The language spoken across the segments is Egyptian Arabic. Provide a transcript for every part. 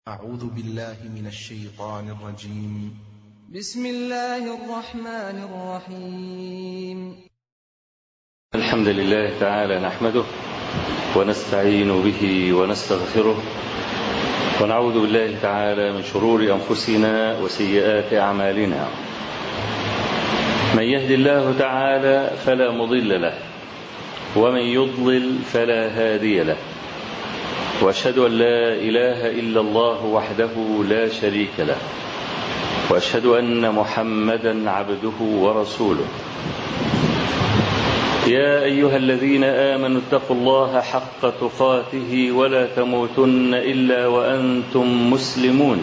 أعوذ بالله من الشيطان الرجيم بسم الله الرحمن الرحيم الحمد لله تعالى نحمده ونستعين به ونستغفره ونعوذ بالله تعالى من شرور أنفسنا وسيئات أعمالنا من يهد الله تعالى فلا مضل له ومن يضلل فلا هادي له واشهد ان لا اله الا الله وحده لا شريك له واشهد ان محمدا عبده ورسوله يا ايها الذين امنوا اتقوا الله حق تقاته ولا تموتن الا وانتم مسلمون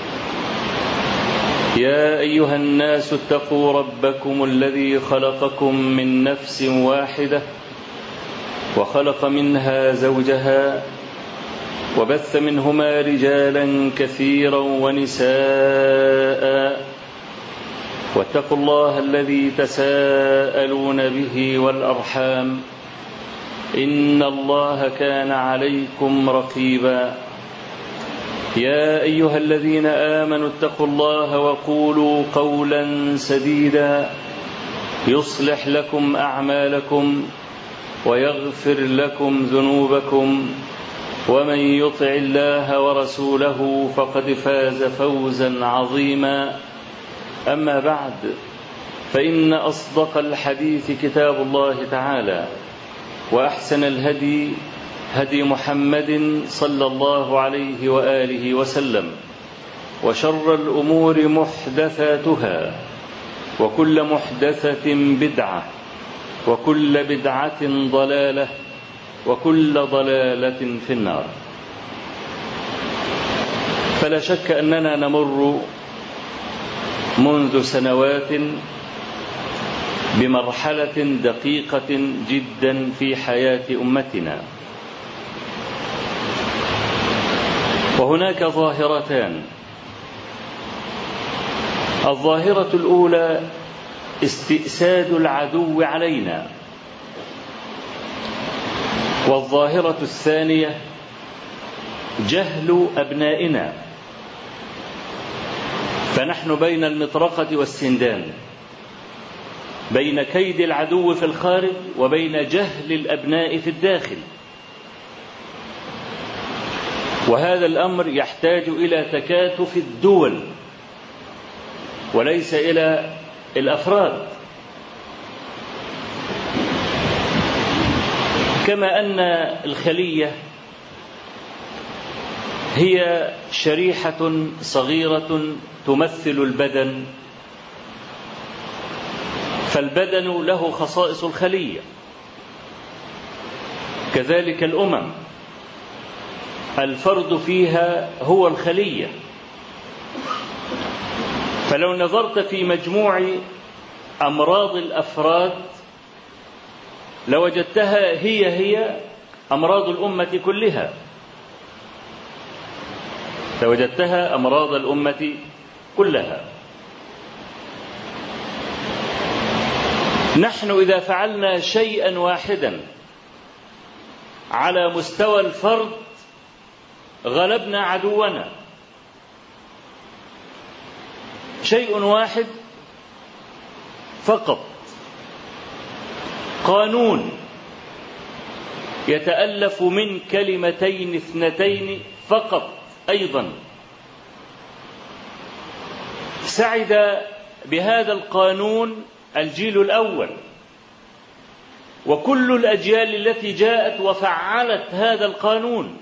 يا ايها الناس اتقوا ربكم الذي خلقكم من نفس واحده وخلق منها زوجها وبث منهما رجالا كثيرا ونساء واتقوا الله الذي تساءلون به والارحام ان الله كان عليكم رقيبا يا ايها الذين امنوا اتقوا الله وقولوا قولا سديدا يصلح لكم اعمالكم ويغفر لكم ذنوبكم ومن يطع الله ورسوله فقد فاز فوزا عظيما اما بعد فان اصدق الحديث كتاب الله تعالى واحسن الهدي هدي محمد صلى الله عليه واله وسلم وشر الامور محدثاتها وكل محدثه بدعه وكل بدعه ضلاله وكل ضلاله في النار فلا شك اننا نمر منذ سنوات بمرحله دقيقه جدا في حياه امتنا وهناك ظاهرتان الظاهره الاولى استئساد العدو علينا والظاهرة الثانية جهل أبنائنا فنحن بين المطرقة والسندان بين كيد العدو في الخارج وبين جهل الأبناء في الداخل وهذا الأمر يحتاج إلى تكاتف الدول وليس إلى الأفراد كما أن الخلية هي شريحة صغيرة تمثل البدن فالبدن له خصائص الخلية كذلك الأمم الفرد فيها هو الخلية فلو نظرت في مجموع أمراض الأفراد لوجدتها هي هي أمراض الأمة كلها لوجدتها أمراض الأمة كلها نحن إذا فعلنا شيئا واحدا على مستوى الفرد غلبنا عدونا شيء واحد فقط قانون يتالف من كلمتين اثنتين فقط ايضا سعد بهذا القانون الجيل الاول وكل الاجيال التي جاءت وفعلت هذا القانون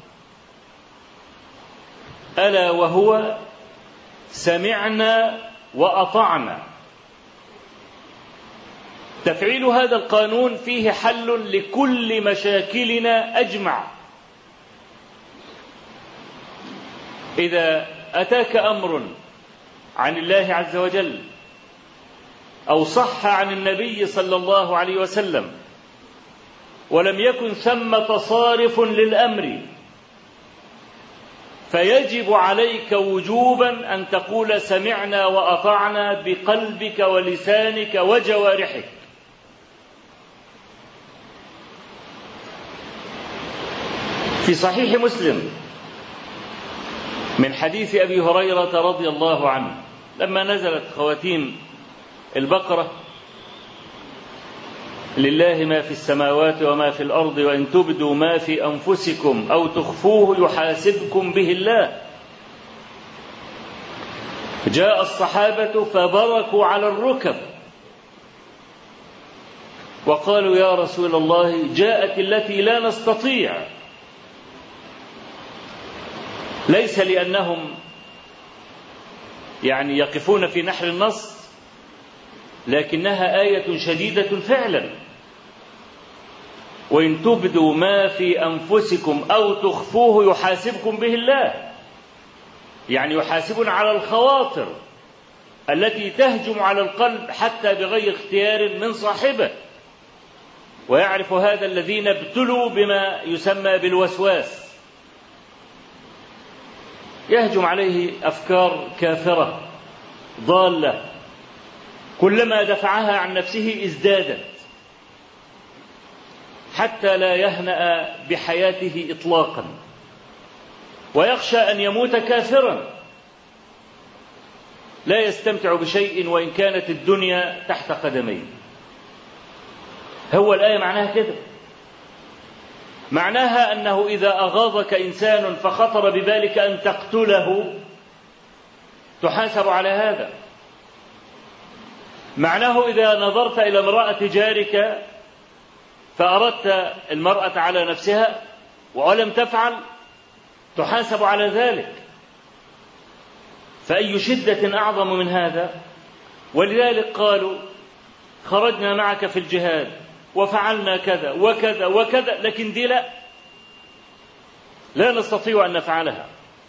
الا وهو سمعنا واطعنا تفعيل هذا القانون فيه حل لكل مشاكلنا اجمع اذا اتاك امر عن الله عز وجل او صح عن النبي صلى الله عليه وسلم ولم يكن ثمه صارف للامر فيجب عليك وجوبا ان تقول سمعنا واطعنا بقلبك ولسانك وجوارحك في صحيح مسلم من حديث أبي هريرة رضي الله عنه لما نزلت خواتيم البقرة لله ما في السماوات وما في الأرض وإن تبدوا ما في أنفسكم أو تخفوه يحاسبكم به الله جاء الصحابة فبركوا على الركب وقالوا يا رسول الله جاءت التي لا نستطيع ليس لأنهم يعني يقفون في نحر النص لكنها آية شديدة فعلا وإن تبدوا ما في أنفسكم أو تخفوه يحاسبكم به الله يعني يحاسبنا على الخواطر التي تهجم على القلب حتى بغير اختيار من صاحبه ويعرف هذا الذين ابتلوا بما يسمى بالوسواس يهجم عليه افكار كافره ضاله كلما دفعها عن نفسه ازدادت حتى لا يهنا بحياته اطلاقا ويخشى ان يموت كافرا لا يستمتع بشيء وان كانت الدنيا تحت قدميه هو الايه معناها كده معناها انه اذا اغاظك انسان فخطر ببالك ان تقتله تحاسب على هذا معناه اذا نظرت الى امراه جارك فاردت المراه على نفسها ولم تفعل تحاسب على ذلك فاي شده اعظم من هذا ولذلك قالوا خرجنا معك في الجهاد وفعلنا كذا وكذا وكذا لكن دي لا لا نستطيع ان نفعلها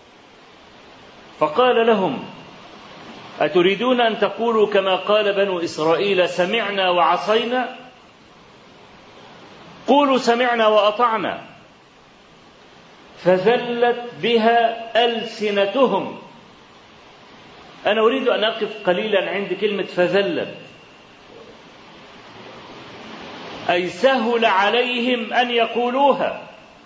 فقال لهم اتريدون ان تقولوا كما قال بنو اسرائيل سمعنا وعصينا قولوا سمعنا واطعنا فذلت بها السنتهم انا اريد ان اقف قليلا عند كلمه فذلت أي سهل عليهم أن يقولوها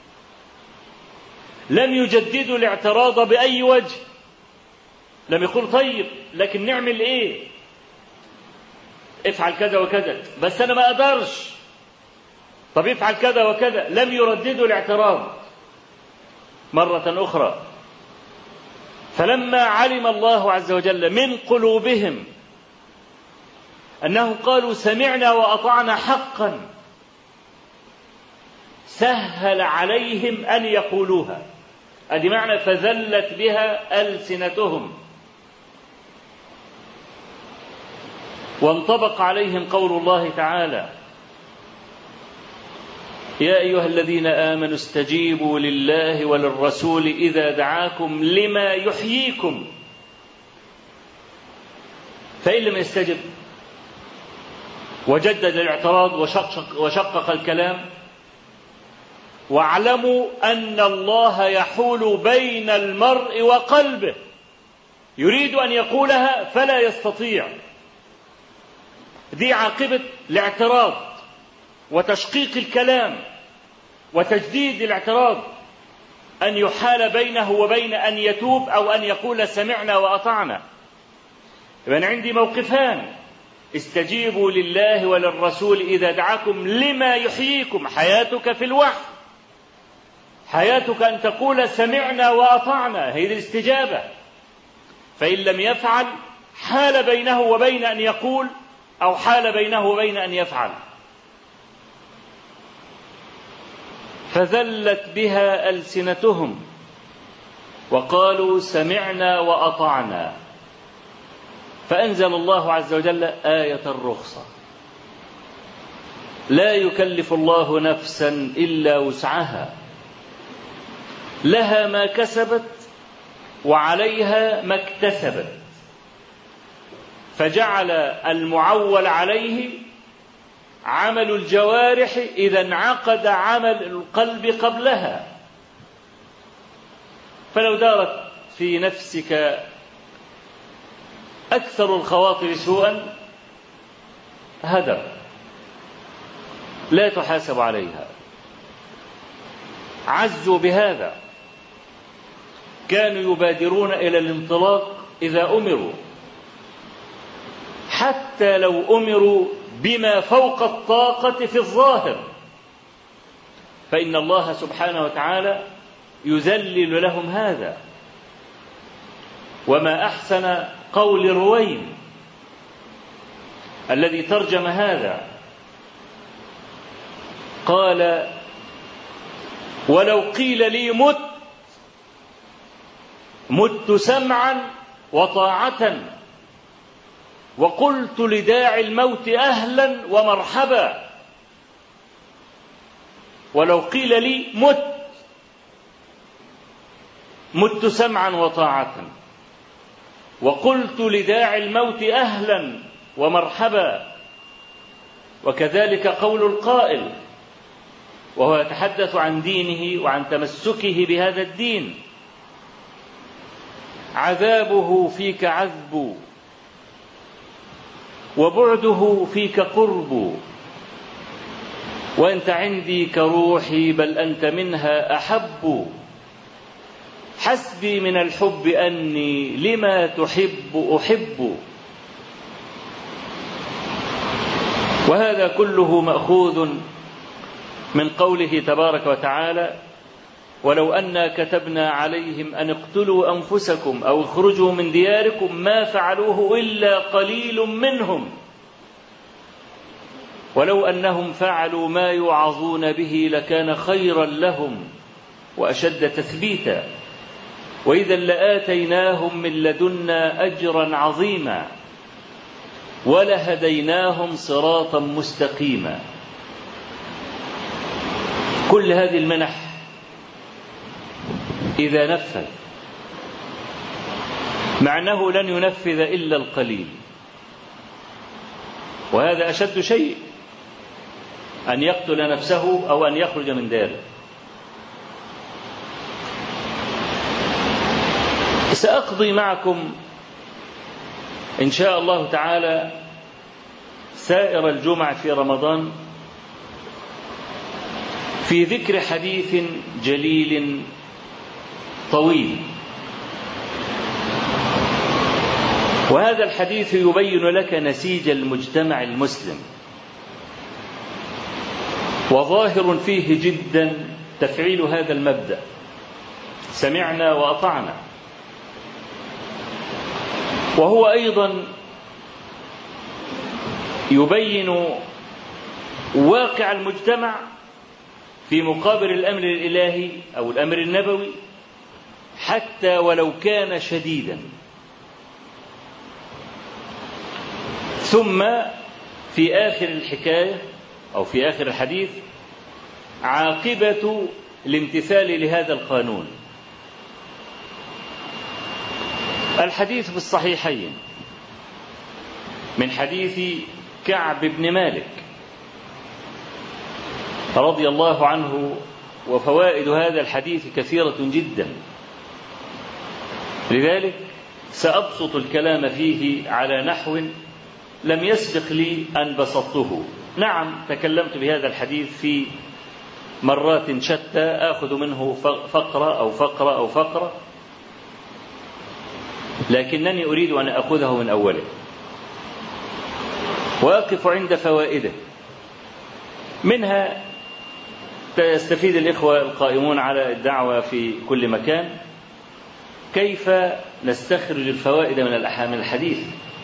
لم يجددوا الاعتراض بأي وجه لم يقول طيب لكن نعمل إيه افعل كذا وكذا بس أنا ما أقدرش طب افعل كذا وكذا لم يرددوا الاعتراض مرة أخرى فلما علم الله عز وجل من قلوبهم أنهم قالوا سمعنا وأطعنا حقا سهل عليهم أن يقولوها أدي معنى فذلت بها ألسنتهم وانطبق عليهم قول الله تعالى يا أيها الذين آمنوا استجيبوا لله وللرسول إذا دعاكم لما يحييكم فإن لم يستجب وجدد الاعتراض وشقق, وشقق الكلام واعلموا ان الله يحول بين المرء وقلبه يريد ان يقولها فلا يستطيع دي عاقبه الاعتراض وتشقيق الكلام وتجديد الاعتراض ان يحال بينه وبين ان يتوب او ان يقول سمعنا واطعنا يبقى عندي موقفان استجيبوا لله وللرسول اذا دعاكم لما يحييكم حياتك في الوحي حياتك ان تقول سمعنا واطعنا هي الاستجابه فان لم يفعل حال بينه وبين ان يقول او حال بينه وبين ان يفعل فذلت بها السنتهم وقالوا سمعنا واطعنا فانزل الله عز وجل ايه الرخصه لا يكلف الله نفسا الا وسعها لها ما كسبت وعليها ما اكتسبت فجعل المعول عليه عمل الجوارح اذا انعقد عمل القلب قبلها فلو دارت في نفسك اكثر الخواطر سوءا هدر لا تحاسب عليها عزوا بهذا كانوا يبادرون إلى الانطلاق إذا أمروا حتى لو أمروا بما فوق الطاقة في الظاهر فإن الله سبحانه وتعالى يذلل لهم هذا وما أحسن قول رويم الذي ترجم هذا قال ولو قيل لي مت مت سمعا وطاعة وقلت لداعي الموت أهلا ومرحبا ولو قيل لي مت مت سمعا وطاعة وقلت لداعي الموت أهلا ومرحبا وكذلك قول القائل وهو يتحدث عن دينه وعن تمسكه بهذا الدين عذابه فيك عذب وبعده فيك قرب وانت عندي كروحي بل انت منها احب حسبي من الحب اني لما تحب احب وهذا كله ماخوذ من قوله تبارك وتعالى ولو انا كتبنا عليهم ان اقتلوا انفسكم او اخرجوا من دياركم ما فعلوه الا قليل منهم ولو انهم فعلوا ما يوعظون به لكان خيرا لهم واشد تثبيتا واذا لاتيناهم من لدنا اجرا عظيما ولهديناهم صراطا مستقيما كل هذه المنح اذا نفذ مع انه لن ينفذ الا القليل وهذا اشد شيء ان يقتل نفسه او ان يخرج من داره ساقضي معكم ان شاء الله تعالى سائر الجمع في رمضان في ذكر حديث جليل طويل وهذا الحديث يبين لك نسيج المجتمع المسلم وظاهر فيه جدا تفعيل هذا المبدا سمعنا واطعنا وهو ايضا يبين واقع المجتمع في مقابل الامر الالهي او الامر النبوي حتى ولو كان شديدا ثم في اخر الحكايه او في اخر الحديث عاقبه الامتثال لهذا القانون الحديث في الصحيحين من حديث كعب بن مالك رضي الله عنه وفوائد هذا الحديث كثيره جدا لذلك سابسط الكلام فيه على نحو لم يسبق لي ان بسطته نعم تكلمت بهذا الحديث في مرات شتى اخذ منه فقره او فقره او فقره لكنني اريد ان اخذه من اوله واقف عند فوائده منها يستفيد الاخوه القائمون على الدعوه في كل مكان كيف نستخرج الفوائد من من الحديث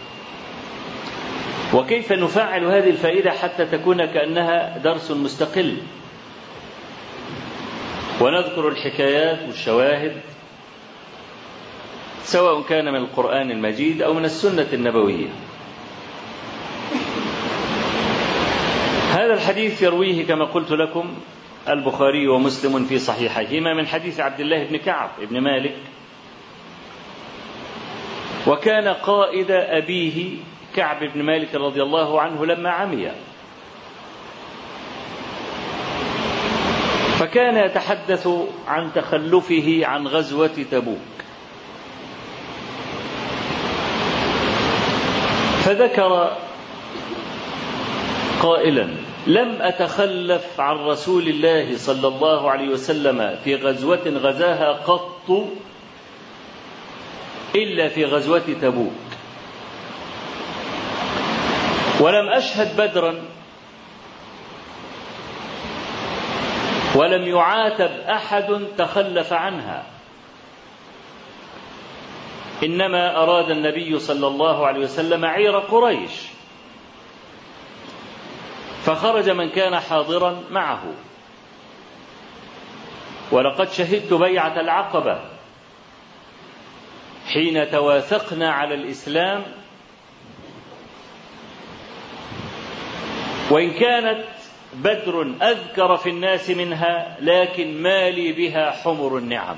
وكيف نفعل هذه الفائده حتى تكون كانها درس مستقل ونذكر الحكايات والشواهد سواء كان من القران المجيد او من السنه النبويه هذا الحديث يرويه كما قلت لكم البخاري ومسلم في صحيحيهما من حديث عبد الله بن كعب بن مالك وكان قائد أبيه كعب بن مالك رضي الله عنه لما عمي فكان يتحدث عن تخلفه عن غزوة تبوك فذكر قائلا لم أتخلف عن رسول الله صلى الله عليه وسلم في غزوة غزاها قط إلا في غزوة تبوك ولم أشهد بدرا ولم يعاتب أحد تخلف عنها إنما أراد النبي صلى الله عليه وسلم عير قريش فخرج من كان حاضرا معه ولقد شهدت بيعة العقبة حين تواثقنا على الإسلام وإن كانت بدر أذكر في الناس منها لكن ما لي بها حمر النعم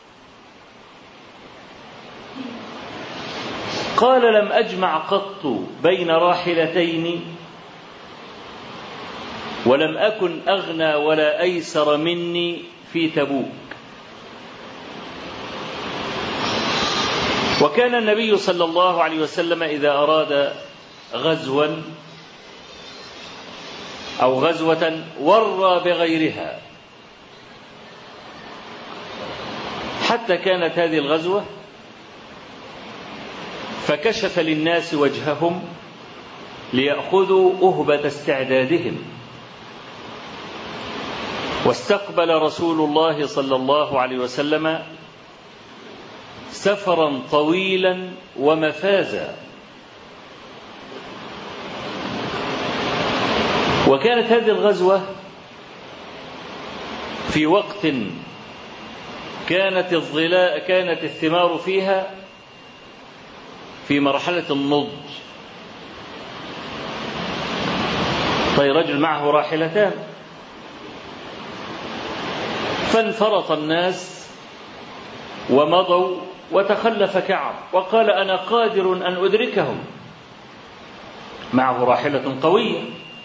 قال لم أجمع قط بين راحلتين ولم أكن أغنى ولا أيسر مني في تبوك وكان النبي صلى الله عليه وسلم إذا أراد غزوا أو غزوة ورى بغيرها حتى كانت هذه الغزوة فكشف للناس وجههم ليأخذوا أهبة استعدادهم واستقبل رسول الله صلى الله عليه وسلم سفرا طويلا ومفازا وكانت هذه الغزوة في وقت كانت الظلاء كانت الثمار فيها في مرحلة النضج طيب رجل معه راحلتان فانفرط الناس ومضوا وتخلف كعب وقال أنا قادر أن أدركهم معه راحلة قوية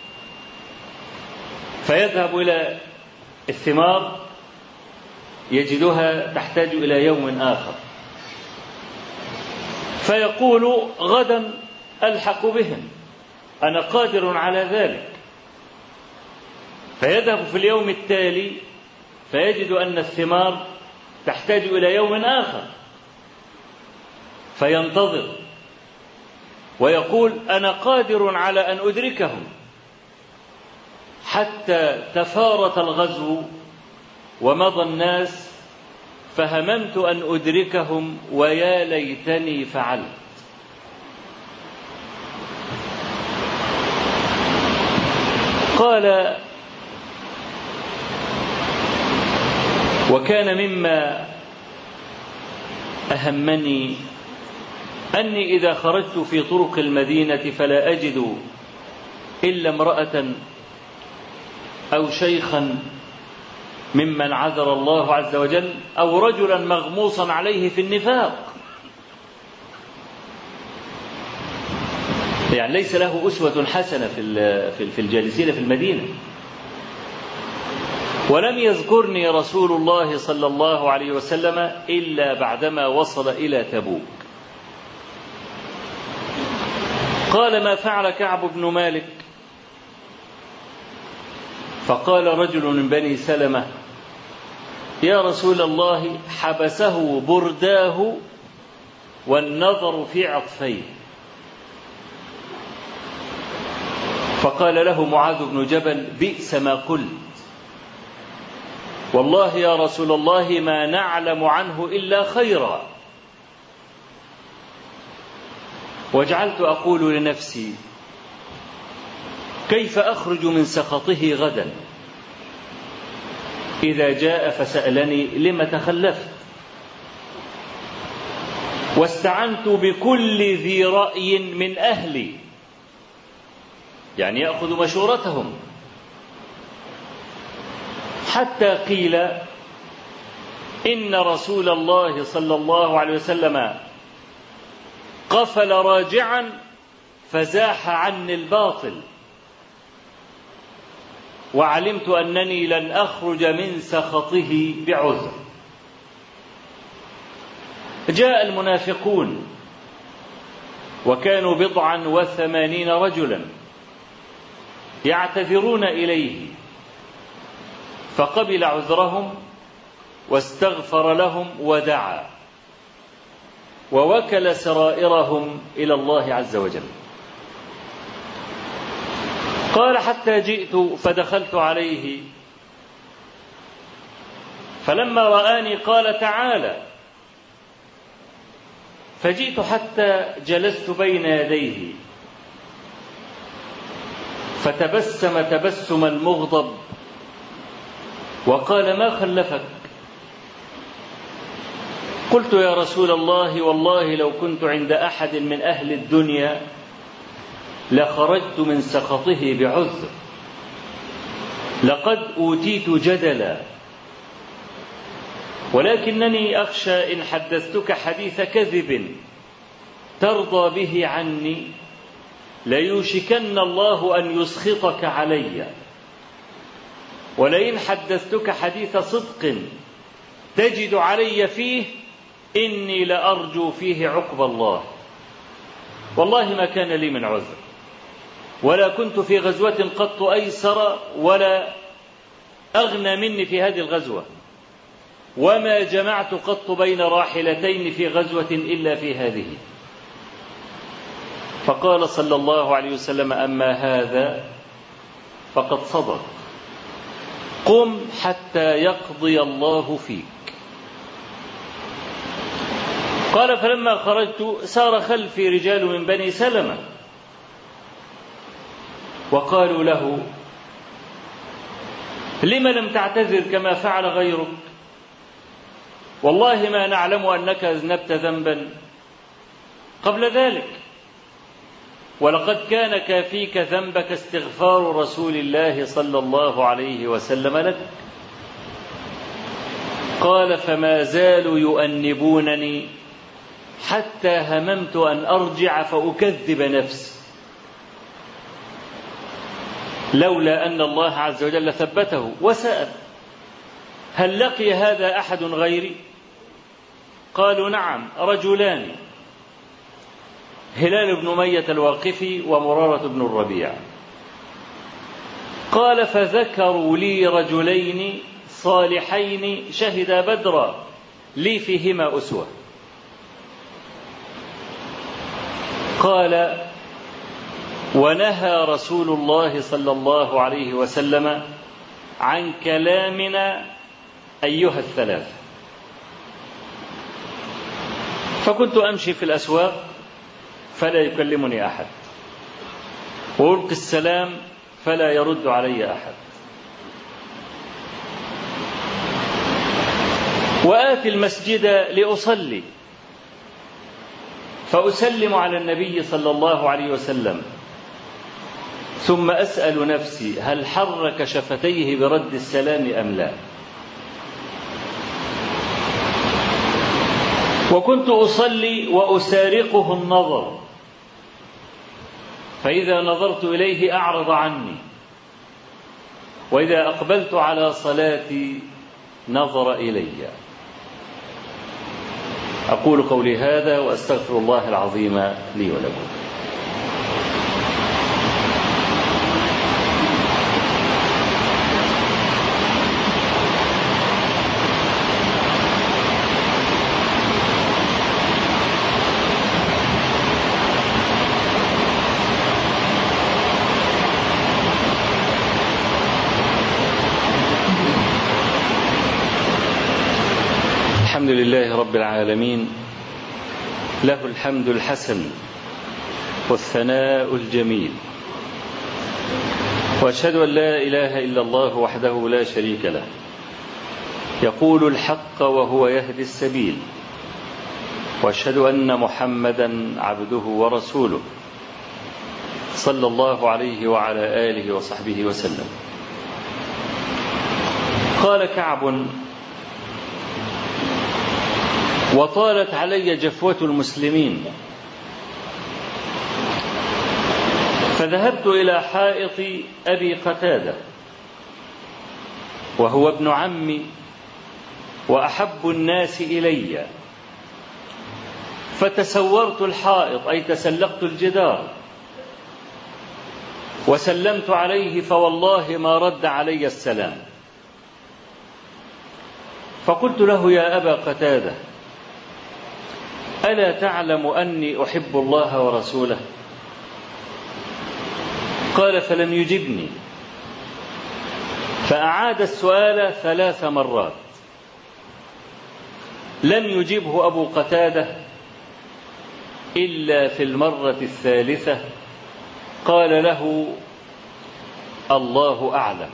فيذهب إلى الثمار يجدها تحتاج إلى يوم آخر فيقول غدا ألحق بهم أنا قادر على ذلك فيذهب في اليوم التالي فيجد أن الثمار تحتاج إلى يوم آخر فينتظر ويقول أنا قادر على أن أدركهم حتى تفارت الغزو ومضى الناس فهممت أن أدركهم ويا ليتني فعلت قال وكان مما أهمني أني إذا خرجت في طرق المدينة فلا أجد إلا امرأة أو شيخا ممن عذر الله عز وجل أو رجلا مغموصا عليه في النفاق يعني ليس له أسوة حسنة في في الجالسين في المدينة ولم يذكرني رسول الله صلى الله عليه وسلم إلا بعدما وصل إلى تبوك قال ما فعل كعب بن مالك فقال رجل من بني سلمة يا رسول الله حبسه برداه والنظر في عطفيه فقال له معاذ بن جبل بئس ما قلت والله يا رسول الله ما نعلم عنه الا خيرا وجعلت اقول لنفسي كيف اخرج من سخطه غدا اذا جاء فسالني لم تخلفت واستعنت بكل ذي راي من اهلي يعني ياخذ مشورتهم حتى قيل ان رسول الله صلى الله عليه وسلم قفل راجعا فزاح عني الباطل وعلمت انني لن اخرج من سخطه بعذر جاء المنافقون وكانوا بضعا وثمانين رجلا يعتذرون اليه فقبل عذرهم واستغفر لهم ودعا ووكل سرائرهم إلى الله عز وجل قال حتى جئت فدخلت عليه فلما رآني قال تعالى فجئت حتى جلست بين يديه فتبسم تبسم المغضب وقال ما خلفك قلت يا رسول الله والله لو كنت عند احد من اهل الدنيا لخرجت من سخطه بعذر لقد اوتيت جدلا ولكنني اخشى ان حدثتك حديث كذب ترضى به عني ليوشكن الله ان يسخطك علي ولئن حدثتك حديث صدق تجد علي فيه اني لارجو فيه عقب الله والله ما كان لي من عذر ولا كنت في غزوه قط ايسر ولا اغنى مني في هذه الغزوه وما جمعت قط بين راحلتين في غزوه الا في هذه فقال صلى الله عليه وسلم اما هذا فقد صدق قم حتى يقضي الله فيك قال فلما خرجت سار خلفي رجال من بني سلمه وقالوا له لم لم تعتذر كما فعل غيرك والله ما نعلم انك اذنبت ذنبا قبل ذلك ولقد كان كافيك ذنبك استغفار رسول الله صلى الله عليه وسلم لك قال فما زالوا يؤنبونني حتى هممت ان ارجع فاكذب نفسي لولا ان الله عز وجل ثبته وسال هل لقي هذا احد غيري قالوا نعم رجلان هلال بن أمية الواقفي ومرارة بن الربيع قال فذكروا لي رجلين صالحين شهدا بدرا لي فيهما أسوة قال ونهى رسول الله صلى الله عليه وسلم عن كلامنا أيها الثلاثة فكنت أمشي في الأسواق فلا يكلمني احد والقي السلام فلا يرد علي احد واتي المسجد لاصلي فاسلم على النبي صلى الله عليه وسلم ثم اسال نفسي هل حرك شفتيه برد السلام ام لا وكنت اصلي واسارقه النظر فإذا نظرت إليه أعرض عني وإذا أقبلت على صلاتي نظر إلي أقول قولي هذا وأستغفر الله العظيم لي ولكم الحمد لله رب العالمين له الحمد الحسن والثناء الجميل واشهد ان لا اله الا الله وحده لا شريك له يقول الحق وهو يهدي السبيل واشهد ان محمدا عبده ورسوله صلى الله عليه وعلى اله وصحبه وسلم قال كعب وطالت علي جفوة المسلمين فذهبت إلى حائط أبي قتادة وهو ابن عمي وأحب الناس إلي فتسورت الحائط أي تسلقت الجدار وسلمت عليه فوالله ما رد علي السلام فقلت له يا أبا قتاده ألا تعلم أني أحب الله ورسوله قال فلم يجبني فأعاد السؤال ثلاث مرات لم يجبه أبو قتادة إلا في المرة الثالثة قال له الله أعلم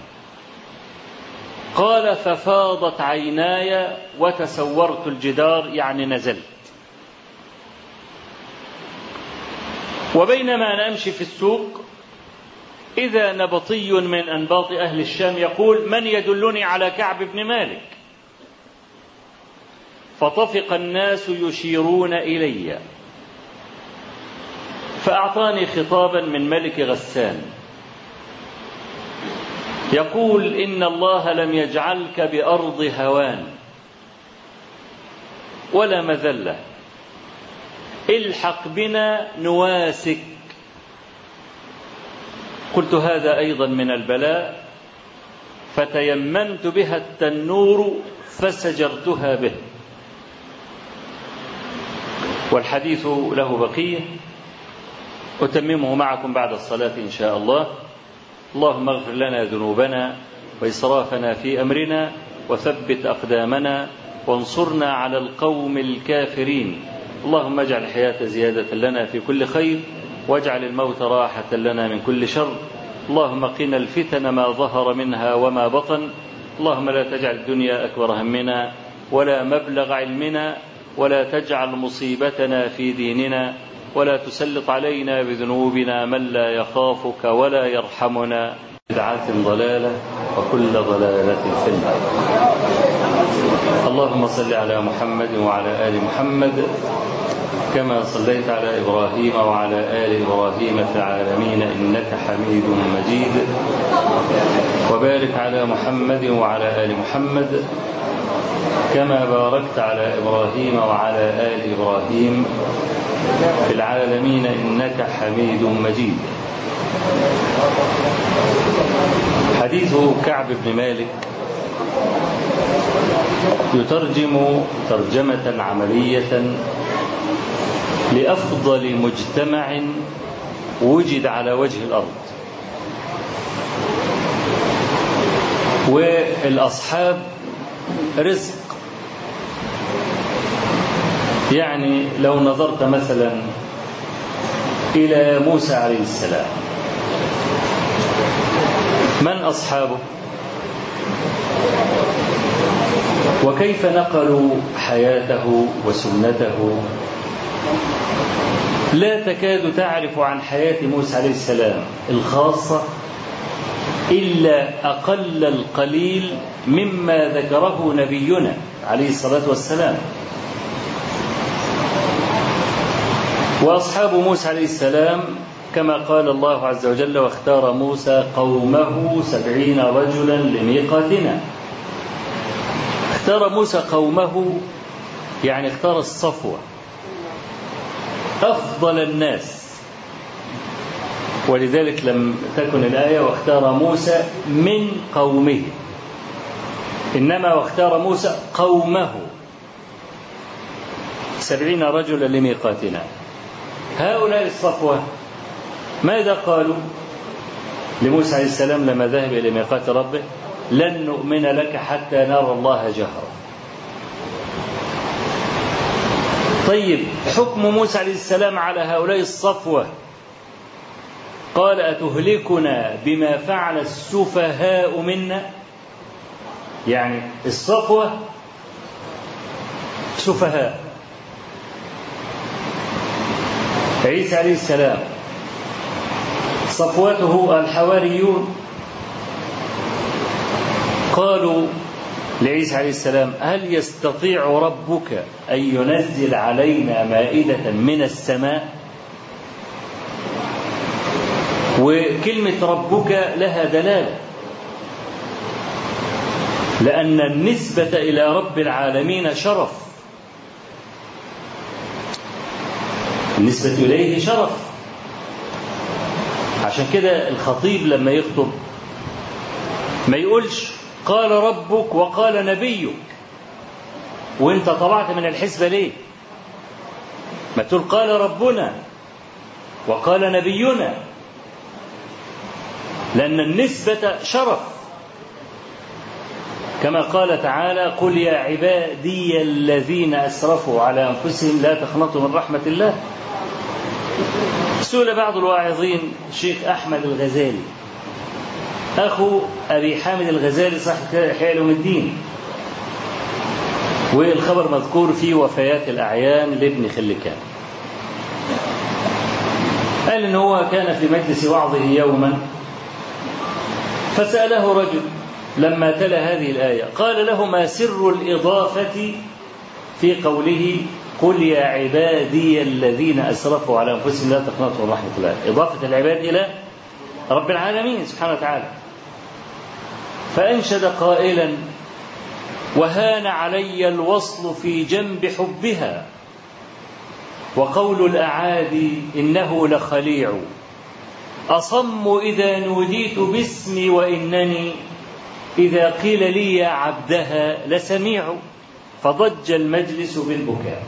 قال ففاضت عيناي وتسورت الجدار يعني نزلت وبينما أنا أمشي في السوق إذا نبطي من أنباط أهل الشام يقول من يدلني على كعب بن مالك فطفق الناس يشيرون إلي فأعطاني خطابا من ملك غسان يقول إن الله لم يجعلك بأرض هوان ولا مذلة الحق بنا نواسك قلت هذا أيضا من البلاء فتيممت بها التنور فسجرتها به والحديث له بقية أتممه معكم بعد الصلاة إن شاء الله اللهم اغفر لنا ذنوبنا وإسرافنا في أمرنا وثبت أقدامنا وانصرنا على القوم الكافرين اللهم اجعل الحياة زيادة لنا في كل خير واجعل الموت راحة لنا من كل شر اللهم قنا الفتن ما ظهر منها وما بطن اللهم لا تجعل الدنيا أكبر همنا ولا مبلغ علمنا ولا تجعل مصيبتنا في ديننا ولا تسلط علينا بذنوبنا من لا يخافك ولا يرحمنا بدعة ضلالة وكل ضلالة في النار اللهم صل على محمد وعلى آل محمد كما صليت على إبراهيم وعلى آل إبراهيم في العالمين إنك حميد مجيد وبارك على محمد وعلى آل محمد كما باركت على إبراهيم وعلى آل إبراهيم في العالمين إنك حميد مجيد حديث كعب بن مالك يترجم ترجمة عملية لأفضل مجتمع وجد على وجه الأرض والأصحاب رزق يعني لو نظرت مثلا إلى موسى عليه السلام من أصحابه وكيف نقلوا حياته وسنته لا تكاد تعرف عن حياة موسى عليه السلام الخاصة إلا أقل القليل مما ذكره نبينا عليه الصلاة والسلام وأصحاب موسى عليه السلام كما قال الله عز وجل واختار موسى قومه سبعين رجلا لميقاتنا اختار موسى قومه يعني اختار الصفوة أفضل الناس ولذلك لم تكن الآية واختار موسى من قومه إنما واختار موسى قومه سبعين رجلا لميقاتنا هؤلاء الصفوة ماذا قالوا لموسى عليه السلام لما ذهب إلى ميقات ربه لن نؤمن لك حتى نرى الله جهرا طيب حكم موسى عليه السلام على هؤلاء الصفوة قال أتهلكنا بما فعل السفهاء منا يعني الصفوة سفهاء عيسى عليه السلام صفوته الحواريون قالوا لعيسى عليه السلام هل يستطيع ربك أن ينزل علينا مائدة من السماء وكلمة ربك لها دلالة لأن النسبة إلى رب العالمين شرف النسبة إليه شرف عشان كده الخطيب لما يخطب ما يقولش قال ربك وقال نبيك وانت طلعت من الحسبة ليه ما تقول قال ربنا وقال نبينا لأن النسبة شرف كما قال تعالى قل يا عبادي الذين أسرفوا على أنفسهم لا تقنطوا من رحمة الله سئل بعض الواعظين الشيخ أحمد الغزالي أخو أبي حامد الغزالي صاحب إحياء علوم الدين والخبر مذكور في وفيات الأعيان لابن خلكان قال إن هو كان في مجلس وعظه يوما فسأله رجل لما تلا هذه الآية قال له ما سر الإضافة في قوله قل يا عبادي الذين أسرفوا على أنفسهم لا تقنطوا من رحمة الله إضافة العباد إلى رب العالمين سبحانه وتعالى فأنشد قائلا وهان علي الوصل في جنب حبها وقول الأعادي إنه لخليع أصم إذا نوديت باسمي وإنني إذا قيل لي يا عبدها لسميع فضج المجلس بالبكاء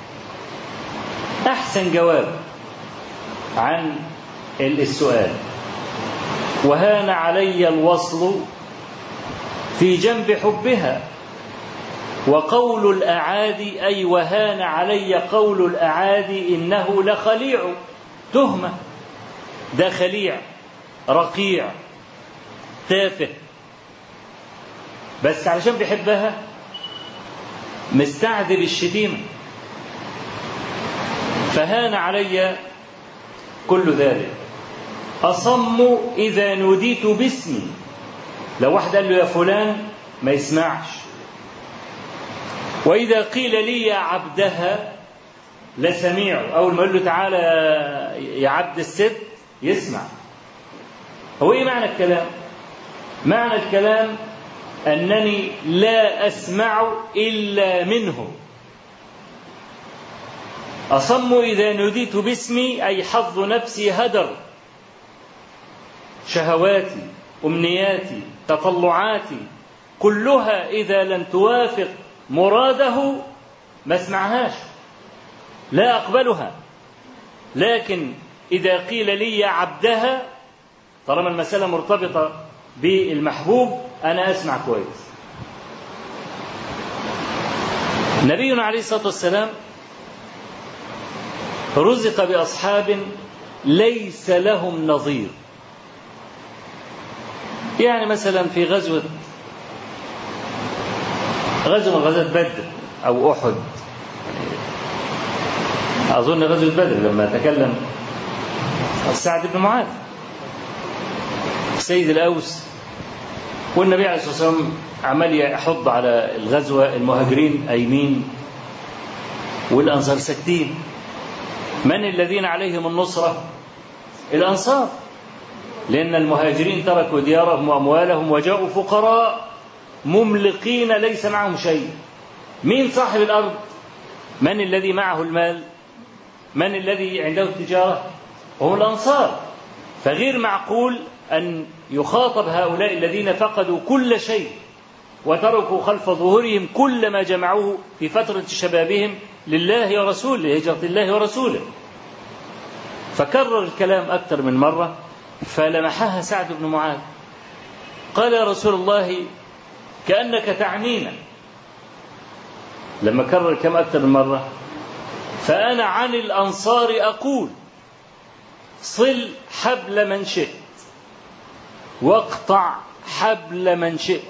أحسن جواب عن السؤال وهان علي الوصل في جنب حبها وقول الأعادي أي وهان علي قول الأعادي إنه لخليع تهمة ده خليع رقيع تافه بس علشان بيحبها مستعذب الشتيمة فهان علي كل ذلك أصم إذا نوديت باسمي لو واحد قال له يا فلان ما يسمعش وإذا قيل لي يا عبدها لسميع أول ما يقول له تعالى يا عبد الست يسمع هو إيه معنى الكلام معنى الكلام أنني لا أسمع إلا منه أصم إذا نوديت باسمي أي حظ نفسي هدر شهواتي أمنياتي تطلعاتي كلها إذا لم توافق مراده ما اسمعهاش لا أقبلها لكن إذا قيل لي يا عبدها طالما المسألة مرتبطة بالمحبوب أنا أسمع كويس نبينا عليه الصلاة والسلام رزق بأصحاب ليس لهم نظير يعني مثلا في غزوة غزوة من غزوة بدر أو أحد أظن غزوة بدر لما تكلم سعد بن معاذ سيد الأوس والنبي عليه الصلاة والسلام عمال يحض على الغزوة المهاجرين أيمين والأنصار ساكتين من الذين عليهم النصرة الأنصار لأن المهاجرين تركوا ديارهم وأموالهم وجاءوا فقراء مملقين ليس معهم شيء مين صاحب الأرض من الذي معه المال من الذي عنده التجارة هم الأنصار فغير معقول أن يخاطب هؤلاء الذين فقدوا كل شيء وتركوا خلف ظهورهم كل ما جمعوه في فترة شبابهم لله ورسوله لهجرة الله ورسوله فكرر الكلام أكثر من مرة فلمحها سعد بن معاذ قال يا رسول الله كأنك تعنينا لما كرر الكلام أكثر من مرة فأنا عن الأنصار أقول صل حبل من شئت واقطع حبل من شئت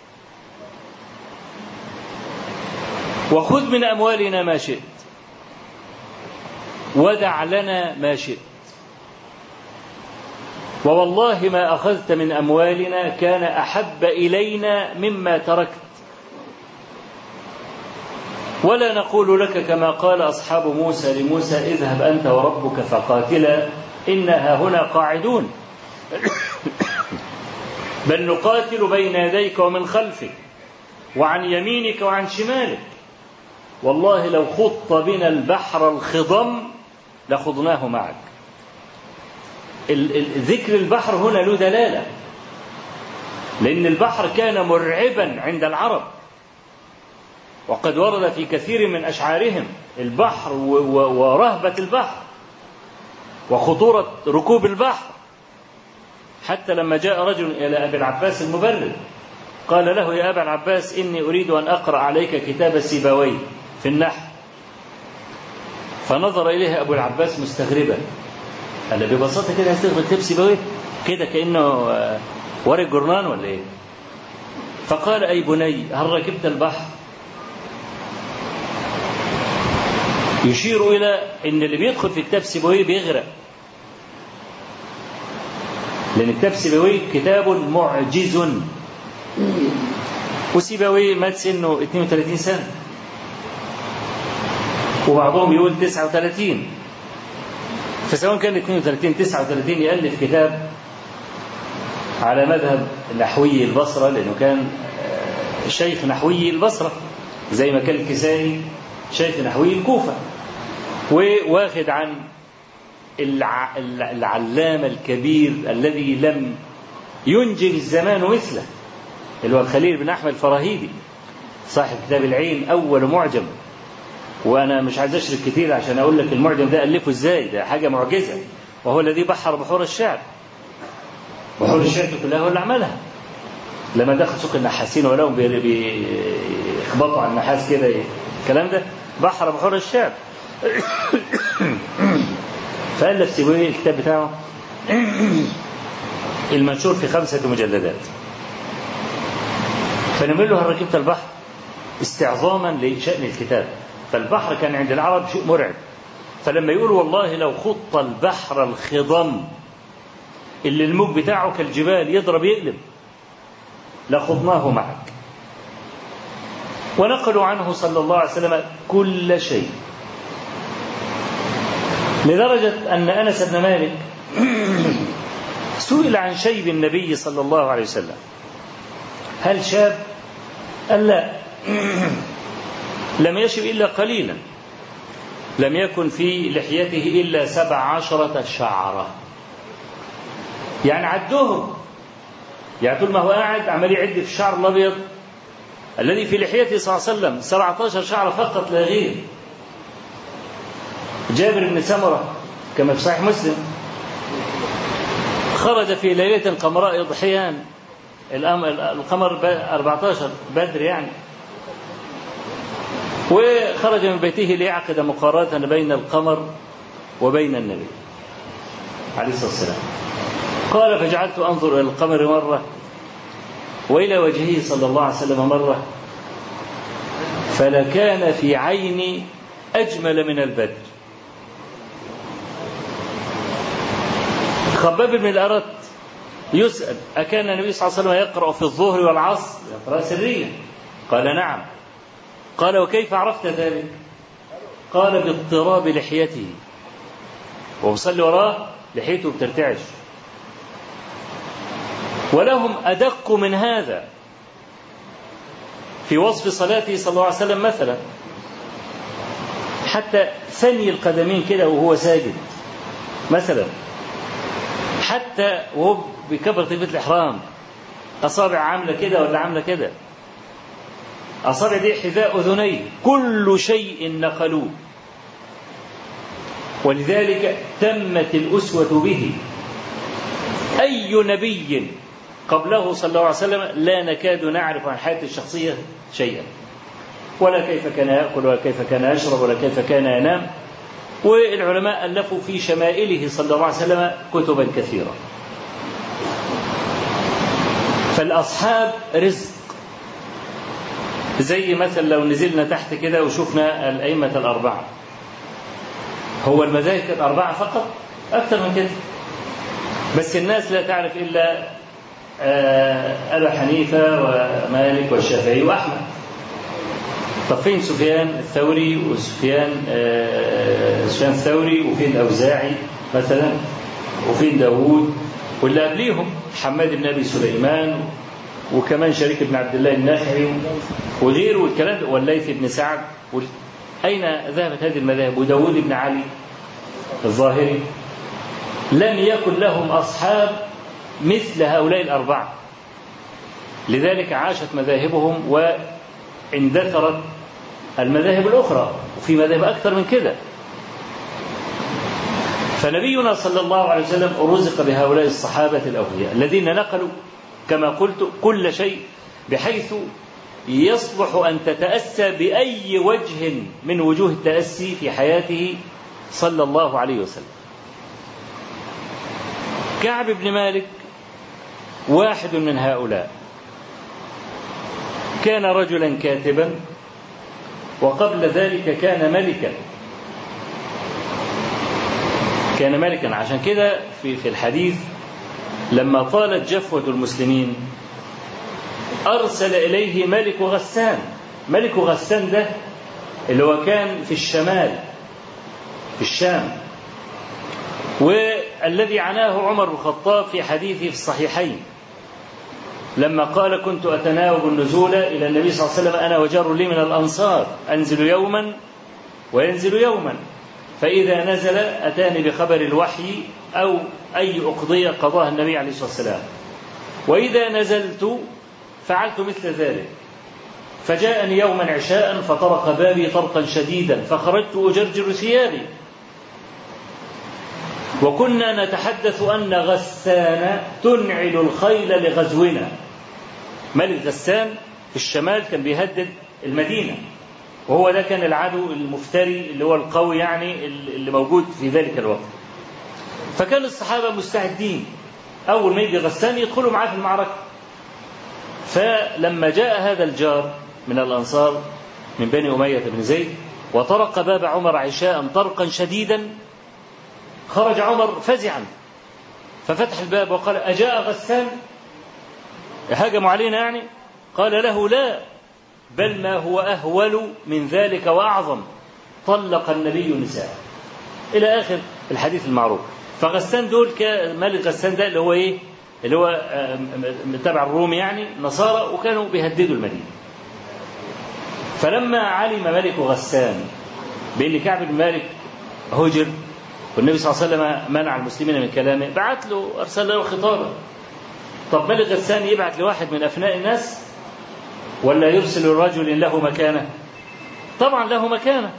وخذ من أموالنا ما شئت ودع لنا ما شئت ووالله ما أخذت من أموالنا كان أحب إلينا مما تركت ولا نقول لك كما قال أصحاب موسى لموسى اذهب أنت وربك فقاتلا إنا هنا قاعدون بل نقاتل بين يديك ومن خلفك وعن يمينك وعن شمالك والله لو خط بنا البحر الخضم لخضناه معك ذكر البحر هنا له دلالة لأن البحر كان مرعبا عند العرب وقد ورد في كثير من أشعارهم البحر ورهبة البحر وخطورة ركوب البحر حتى لما جاء رجل إلى أبي العباس المبرد قال له يا أبا العباس إني أريد أن أقرأ عليك كتاب سيبوي في النحو فنظر إليه أبو العباس مستغربا قال ببساطة كده هتقرأ كتاب سيبوي كده كأنه ورق جرنان ولا إيه فقال أي بني هل ركبت البحر يشير إلى أن اللي بيدخل في كتاب سيبويه بيغرق لأن كتاب سيبويه كتاب معجز وسيبويه مات سنه 32 سنة وبعضهم يقول 39 فسواء كان 32 39 يألف كتاب على مذهب نحوي البصرة لأنه كان شيخ نحوي البصرة زي ما كان الكسائي شيخ نحوي الكوفة وواخد عن العلامة الكبير الذي لم ينجب الزمان مثله اللي هو الخليل بن أحمد الفراهيدي صاحب كتاب العين أول معجم وأنا مش عايز أشرك كتير عشان أقول لك المعجم ده ألفه إزاي ده حاجة معجزة وهو الذي بحر بحور الشعر بحور الشعر كلها هو اللي عملها لما دخل سوق النحاسين ولهم بيخبطوا على النحاس كده الكلام ده بحر بحور الشعر فألف سيبويه الكتاب بتاعه المنشور في خمسة مجلدات فنقول له هل ركبت البحر استعظاما لشأن الكتاب فالبحر كان عند العرب شيء مرعب فلما يقول والله لو خط البحر الخضم اللي الموج بتاعه كالجبال يضرب يقلب لخضناه معك ونقلوا عنه صلى الله عليه وسلم كل شيء لدرجة أن أنس بن مالك سئل عن شيب النبي صلى الله عليه وسلم هل شاب قال لا لم يشب إلا قليلا لم يكن في لحيته إلا سبع عشرة شعرة يعني عدهم يعني طول ما هو قاعد عمال يعد في الشعر الأبيض الذي في لحيته صلى الله عليه وسلم 17 شعرة فقط لا غير جابر بن سمرة كما في صحيح مسلم خرج في ليلة قمراء ضحيان القمر 14 بدر يعني وخرج من بيته ليعقد مقارنة بين القمر وبين النبي عليه الصلاة والسلام قال فجعلت أنظر إلى القمر مرة وإلى وجهه صلى الله عليه وسلم مرة فلكان في عيني أجمل من البدر خباب بن الأرت يسأل أكان النبي صلى الله عليه وسلم يقرأ في الظهر والعصر يقرأ سريا قال نعم قال وكيف عرفت ذلك قال باضطراب لحيته وبصلي وراه لحيته بترتعش ولهم أدق من هذا في وصف صلاته صلى الله عليه وسلم مثلا حتى ثني القدمين كده وهو ساجد مثلا حتى وهو بيكبر تكبيرة الإحرام أصابع عاملة كده ولا عاملة كده أصابع دي حذاء أذنيه كل شيء نقلوه ولذلك تمت الأسوة به أي نبي قبله صلى الله عليه وسلم لا نكاد نعرف عن حياته الشخصية شيئا ولا كيف كان يأكل ولا كيف كان يشرب ولا كيف كان ينام والعلماء ألفوا في شمائله صلى الله عليه وسلم كتبا كثيرة فالأصحاب رزق زي مثلا لو نزلنا تحت كده وشفنا الأئمة الأربعة هو المذاهب كانت أربعة فقط أكثر من كده بس الناس لا تعرف إلا أبا حنيفة ومالك والشافعي وأحمد طب فين سفيان الثوري وسفيان سفيان الثوري وفين الأوزاعي مثلا وفين داوود واللي قبليهم حماد بن أبي سليمان وكمان شريك بن عبد الله النخعي وغيره والكلام والليث بن سعد أين ذهبت هذه المذاهب وداود بن علي الظاهري لم يكن لهم أصحاب مثل هؤلاء الأربعة لذلك عاشت مذاهبهم واندثرت المذاهب الأخرى وفي مذاهب أكثر من كده فنبينا صلى الله عليه وسلم رزق بهؤلاء الصحابة الأولياء الذين نقلوا كما قلت كل شيء بحيث يصلح أن تتأسى بأي وجه من وجوه التأسي في حياته صلى الله عليه وسلم كعب بن مالك واحد من هؤلاء كان رجلا كاتبا وقبل ذلك كان ملكا كان ملكا عشان كده في في الحديث لما طالت جفوة المسلمين أرسل إليه ملك غسان ملك غسان ده اللي هو كان في الشمال في الشام والذي عناه عمر بن الخطاب في حديثه في الصحيحين لما قال كنت أتناوب النزول إلى النبي صلى الله عليه وسلم أنا وجار لي من الأنصار أنزل يوما وينزل يوما فإذا نزل أتاني بخبر الوحي أو أي أقضية قضاها النبي عليه الصلاة والسلام وإذا نزلت فعلت مثل ذلك فجاءني يوما عشاء فطرق بابي طرقا شديدا فخرجت أجرجر ثيابي وكنا نتحدث أن غسان تنعل الخيل لغزونا ملك غسان في الشمال كان بيهدد المدينة وهو ده كان العدو المفتري اللي هو القوي يعني اللي موجود في ذلك الوقت فكان الصحابة مستعدين أول ما يجي غسان يدخلوا معاه في المعركة فلما جاء هذا الجار من الأنصار من بني أمية بن زيد وطرق باب عمر عشاء طرقا شديدا خرج عمر فزعا ففتح الباب وقال أجاء غسان هاجموا علينا يعني قال له لا بل ما هو أهول من ذلك وأعظم طلق النبي النساء إلى آخر الحديث المعروف فغسان دول ملك غسان ده اللي هو إيه اللي هو تبع الروم يعني نصارى وكانوا بيهددوا المدينة فلما علم ملك غسان بأن كعب بن مالك هجر والنبي صلى الله عليه وسلم منع المسلمين من كلامه بعت له أرسل له خطابا طب ملك غسان يبعت لواحد من أفناء الناس ولا يرسل رجل له مكانة طبعا له مكانة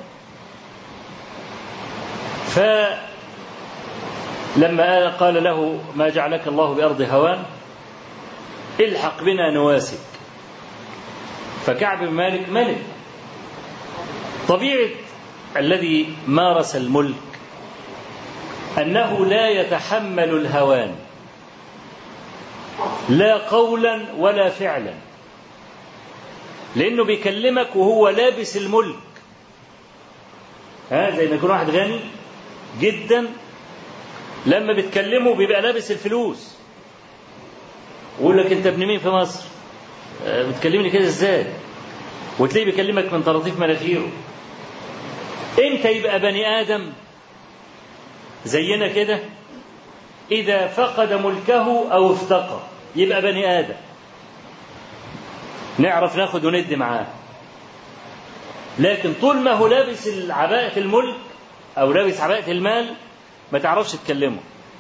فلما قال له ما جعلك الله بأرض هوان الحق بنا نواسك فكعب بن مالك ملك طبيعة الذي مارس الملك أنه لا يتحمل الهوان لا قولا ولا فعلا لأنه بيكلمك وهو لابس الملك ها زي ما يكون واحد غني جدا لما بتكلمه بيبقى لابس الفلوس ويقول لك انت ابن مين في مصر بتكلمني كده ازاي وتلاقيه بيكلمك من طراطيف مناخيره امتى يبقى بني ادم زينا كده اذا فقد ملكه او افتقر يبقى بني ادم نعرف ناخد وندي معاه لكن طول ما هو لابس عباءة الملك أو لابس عباءة المال ما تعرفش تكلمه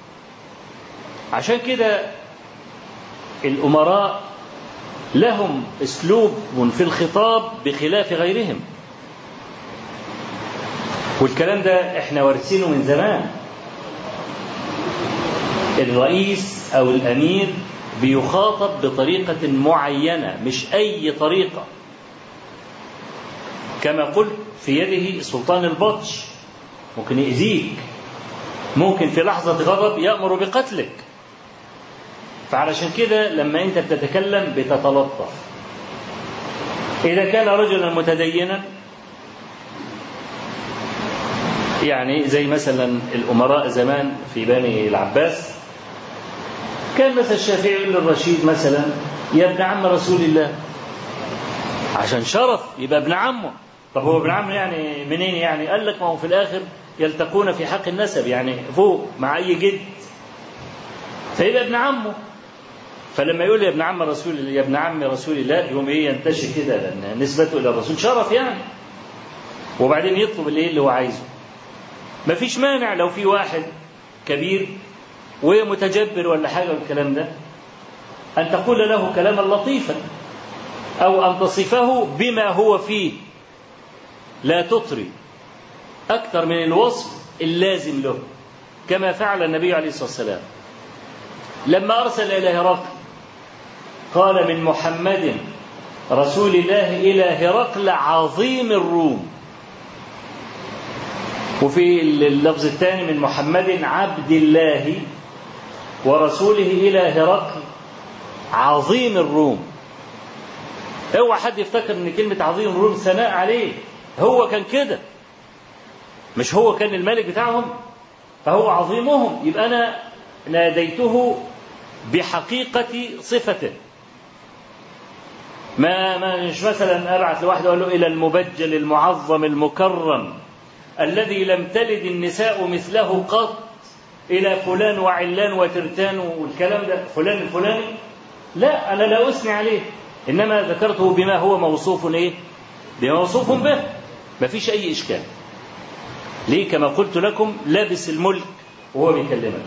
عشان كده الأمراء لهم أسلوب في الخطاب بخلاف غيرهم والكلام ده احنا وارثينه من زمان الرئيس أو الأمير بيخاطب بطريقة معينة مش أي طريقة كما قلت في يده سلطان البطش ممكن يأذيك ممكن في لحظة غضب يأمر بقتلك فعلشان كده لما أنت بتتكلم بتتلطف إذا كان رجلا متدينا يعني زي مثلا الأمراء زمان في بني العباس كان مثلا الشافعي يقول للرشيد مثلا يا ابن عم رسول الله عشان شرف يبقى ابن عمه طب هو ابن عمه يعني منين يعني قال لك ما هو في الاخر يلتقون في حق النسب يعني فوق مع اي جد فيبقى ابن عمه فلما يقول يا ابن عم رسول الله يا ابن عم رسول الله يقوم ايه ينتشر كده لان نسبته الى الرسول شرف يعني وبعدين يطلب الايه اللي هو عايزه مفيش مانع لو في واحد كبير ومتجبر ولا حاجه والكلام ده ان تقول له كلاما لطيفا او ان تصفه بما هو فيه لا تطري أكثر من الوصف اللازم له كما فعل النبي عليه الصلاة والسلام لما أرسل إلى هرقل قال من محمد رسول الله إلى هرقل عظيم الروم وفي اللفظ الثاني من محمد عبد الله ورسوله إلى هرقل عظيم الروم اوعى حد يفتكر ان كلمة عظيم الروم ثناء عليه هو كان كده مش هو كان الملك بتاعهم فهو عظيمهم يبقى انا ناديته بحقيقة صفته ما ما مش مثلا ابعث لواحد اقول له الى المبجل المعظم المكرم الذي لم تلد النساء مثله قط الى فلان وعلان وترتان والكلام ده فلان الفلاني لا انا لا اثني عليه انما ذكرته بما هو موصوف ايه بما موصوف به ما فيش اي اشكال ليه كما قلت لكم لابس الملك وهو بيكلمك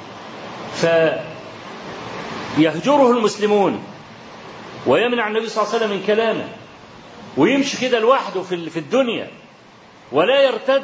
فيهجره المسلمون ويمنع النبي صلى الله عليه وسلم من كلامه ويمشي كده لوحده في في الدنيا ولا يرتد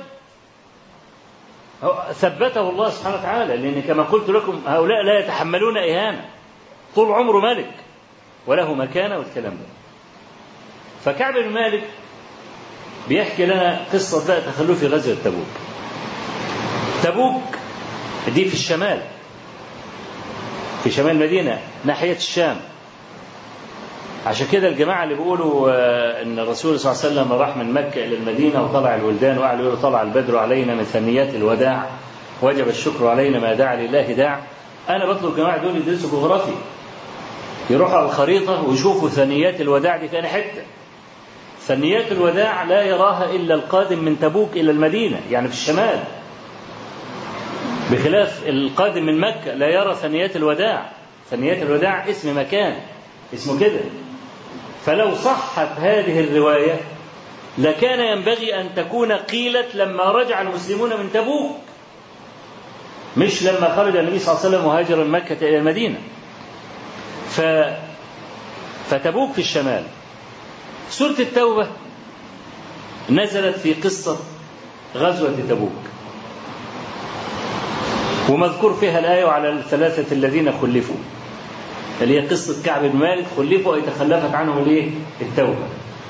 ثبته الله سبحانه وتعالى لأن كما قلت لكم هؤلاء لا يتحملون إهانة طول عمره ملك وله مكانة والكلام ده فكعب بن مالك بيحكي لنا قصة بقى تخلفي غزوة تبوك تبوك دي في الشمال في شمال المدينة ناحية الشام عشان كده الجماعة اللي بيقولوا إن الرسول صلى الله عليه وسلم راح من مكة إلى المدينة وطلع الولدان وقعدوا يقولوا طلع البدر علينا من ثنيات الوداع وجب الشكر علينا ما دعا لله داع أنا بطلب الجماعة دول يدرسوا جغرافي يروحوا على الخريطة ويشوفوا ثنيات الوداع دي في أي حتة ثنيات الوداع لا يراها إلا القادم من تبوك إلى المدينة يعني في الشمال بخلاف القادم من مكة لا يرى ثنيات الوداع ثنيات الوداع اسم مكان اسمه كده فلو صحت هذه الرواية لكان ينبغي أن تكون قيلت لما رجع المسلمون من تبوك مش لما خرج النبي صلى الله عليه وسلم وهاجر من مكة إلى المدينة ف... فتبوك في الشمال سورة التوبة نزلت في قصة غزوة تبوك ومذكور فيها الآية على الثلاثة الذين خلفوا اللي هي قصة كعب بن مالك خلفوا أي تخلفت عنهم الايه؟ التوبة.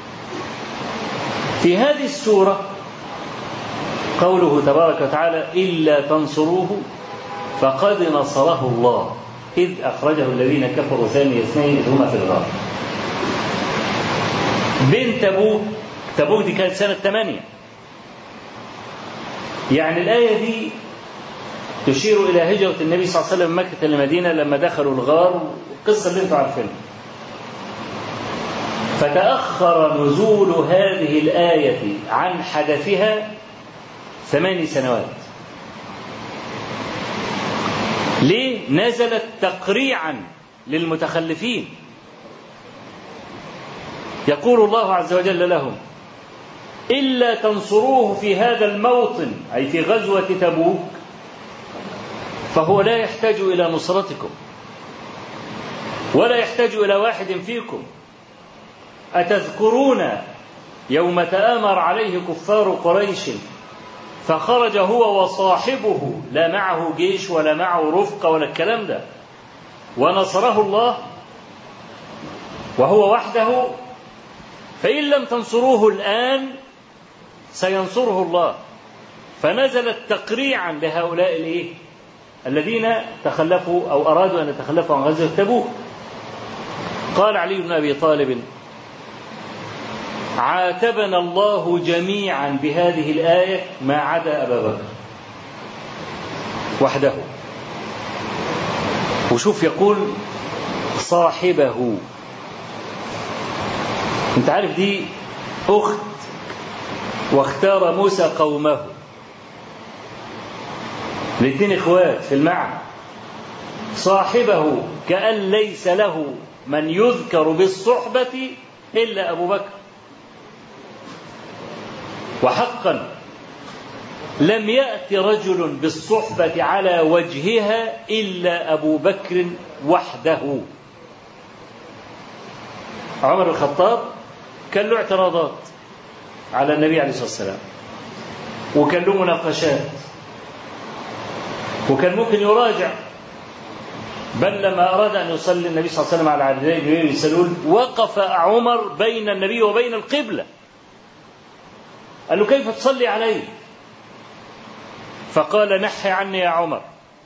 في هذه السورة قوله تبارك وتعالى إلا تنصروه فقد نصره الله إذ أخرجه الذين كفروا ثاني اثنين إذ هما في الغار. بين تبوك تبوك دي كانت سنة ثمانية يعني الآية دي تشير إلى هجرة النبي صلى الله عليه وسلم من مكة إلى المدينة لما دخلوا الغار القصة اللي أنتم عارفينها. فتأخر نزول هذه الآية عن حدثها ثماني سنوات. ليه؟ نزلت تقريعا للمتخلفين. يقول الله عز وجل لهم: إلا تنصروه في هذا الموطن أي في غزوة تبوك فهو لا يحتاج إلى نصرتكم ولا يحتاج إلى واحد فيكم أتذكرون يوم تآمر عليه كفار قريش فخرج هو وصاحبه لا معه جيش ولا معه رفقة ولا الكلام ده ونصره الله وهو وحده فإن لم تنصروه الآن سينصره الله فنزلت تقريعا لهؤلاء الايه؟ الذين تخلفوا او ارادوا ان يتخلفوا عن غزوه تبوك. قال علي بن ابي طالب: عاتبنا الله جميعا بهذه الايه ما عدا ابا بكر. وحده. وشوف يقول صاحبه. انت عارف دي اخت واختار موسى قومه الاثنين اخوات في المعنى صاحبه كأن ليس له من يذكر بالصحبة إلا أبو بكر وحقا لم يأت رجل بالصحبة على وجهها إلا أبو بكر وحده عمر بن الخطاب كان له اعتراضات على النبي عليه الصلاة والسلام وكان له مناقشات وكان ممكن يراجع بل لما أراد أن يصلي النبي صلى الله عليه وسلم على عبدين بن سلول وقف عمر بين النبي وبين القبلة قال له كيف تصلي علي فقال نحي عني يا عمر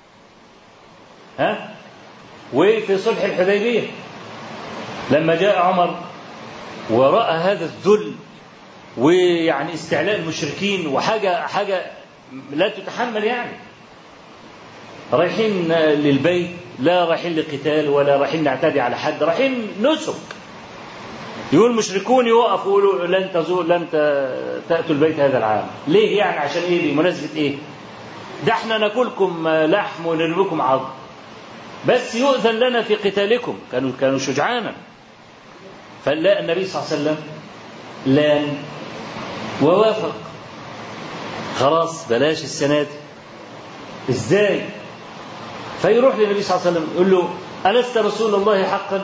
ها وفي صلح الحديبية لما جاء عمر ورأى هذا الذل ويعني استعلاء المشركين وحاجة حاجة لا تتحمل يعني رايحين للبيت لا رايحين لقتال ولا رايحين نعتدي على حد رايحين نسك يقول المشركون يوقفوا يقولوا لن تزور لن تأتوا البيت هذا العام ليه يعني عشان ايه بمناسبة ايه ده احنا ناكلكم لحم ونرميكم عظم بس يؤذن لنا في قتالكم كانوا كانوا شجعانا فلا النبي صلى الله عليه وسلم لان ووافق خلاص بلاش السنة دي ازاي فيروح للنبي صلى الله عليه وسلم يقول له ألست رسول الله حقا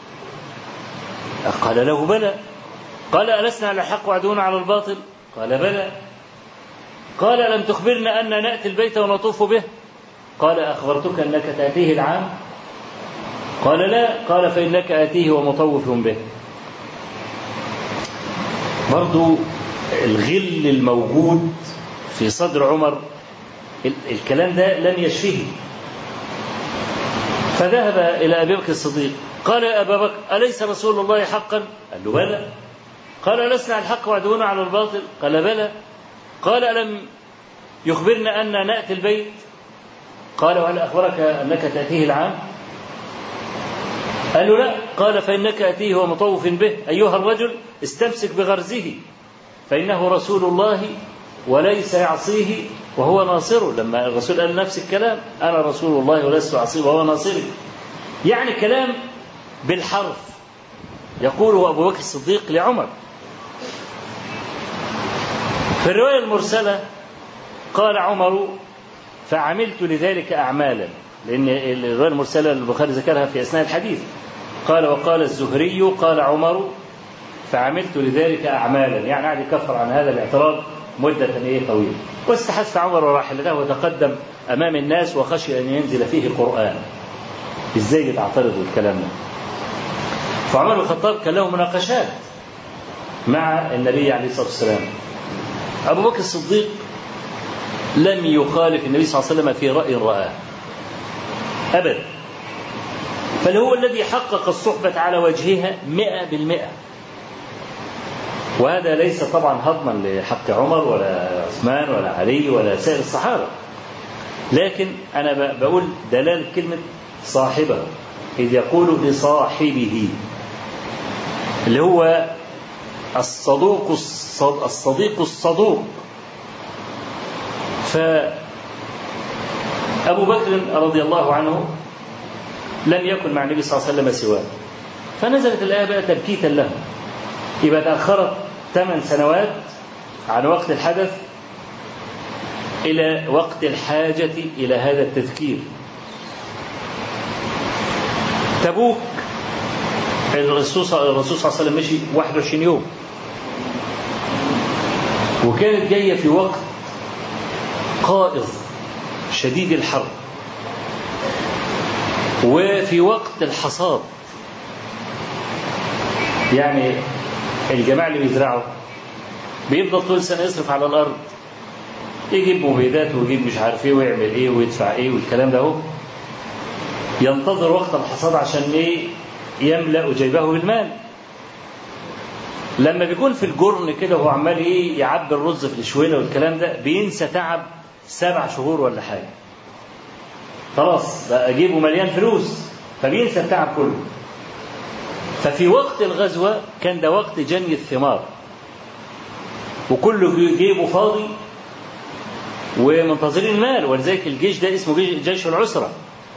قال له بلى قال ألسنا على الحق وعدونا على الباطل قال بلى قال لم تخبرنا أن نأتي البيت ونطوف به قال أخبرتك أنك تأتيه العام قال لا قال فإنك آتيه ومطوف به برضو الغل الموجود في صدر عمر الكلام ده لم يشفيه فذهب إلى أبي بكر الصديق قال يا أبا بكر أليس رسول الله حقا قال له بلى قال لسنا على الحق وعدونا على الباطل قال بلى قال ألم يخبرنا أن نأتي البيت قال وهل أخبرك أنك تأتيه العام قال له لا قال فإنك أتيه ومطوف به أيها الرجل استمسك بغرزه فإنه رسول الله وليس يعصيه وهو ناصره لما الرسول قال نفس الكلام أنا رسول الله ولست أعصيه وهو ناصري يعني كلام بالحرف يقوله أبو بكر الصديق لعمر في الرواية المرسلة قال عمر فعملت لذلك أعمالا لأن الرواية المرسلة البخاري ذكرها في أثناء الحديث قال وقال الزهري قال عمر فعملت لذلك أعمالا يعني قاعد يكفر عن هذا الاعتراض مدة إيه طويلة واستحث عمر راحلته وتقدم أمام الناس وخشي أن ينزل فيه قرآن إزاي بتعترضوا الكلام ده فعمر بن الخطاب كان له مناقشات مع النبي عليه الصلاة والسلام أبو بكر الصديق لم يخالف النبي صلى الله عليه وسلم في رأي رآه أبدا بل هو الذي حقق الصحبة على وجهها مئة بالمئة وهذا ليس طبعا هضما لحق عمر ولا عثمان ولا علي ولا سائر الصحابة لكن أنا بقول دلالة كلمة صاحبه إذ يقول لصاحبه اللي هو الصدوق الصديق الصدوق فأبو بكر رضي الله عنه لم يكن مع النبي صلى الله عليه وسلم سواه فنزلت الآية بقى تبكيتا له يبقى تأخرت ثمان سنوات عن وقت الحدث إلى وقت الحاجة إلى هذا التذكير تبوك الرسول الرسول صلى الله عليه وسلم مشي 21 يوم وكانت جاية في وقت قائض شديد الحر وفي وقت الحصاد يعني الجماعة اللي بيزرعوا بيفضل طول السنة يصرف على الأرض يجيب مبيدات ويجيب مش عارف ايه ويعمل ايه ويدفع ايه والكلام ده هو ينتظر وقت الحصاد عشان ايه يملأ جيبه بالمال لما بيكون في الجرن كده هو عمال ايه يعبي الرز في الشويلة والكلام ده بينسى تعب سبع شهور ولا حاجة خلاص بقى جيبه مليان فلوس فبينسى التعب كله ففي وقت الغزوة كان ده وقت جني الثمار وكله جيبه فاضي ومنتظرين المال ولذلك الجيش ده اسمه جيش العسرة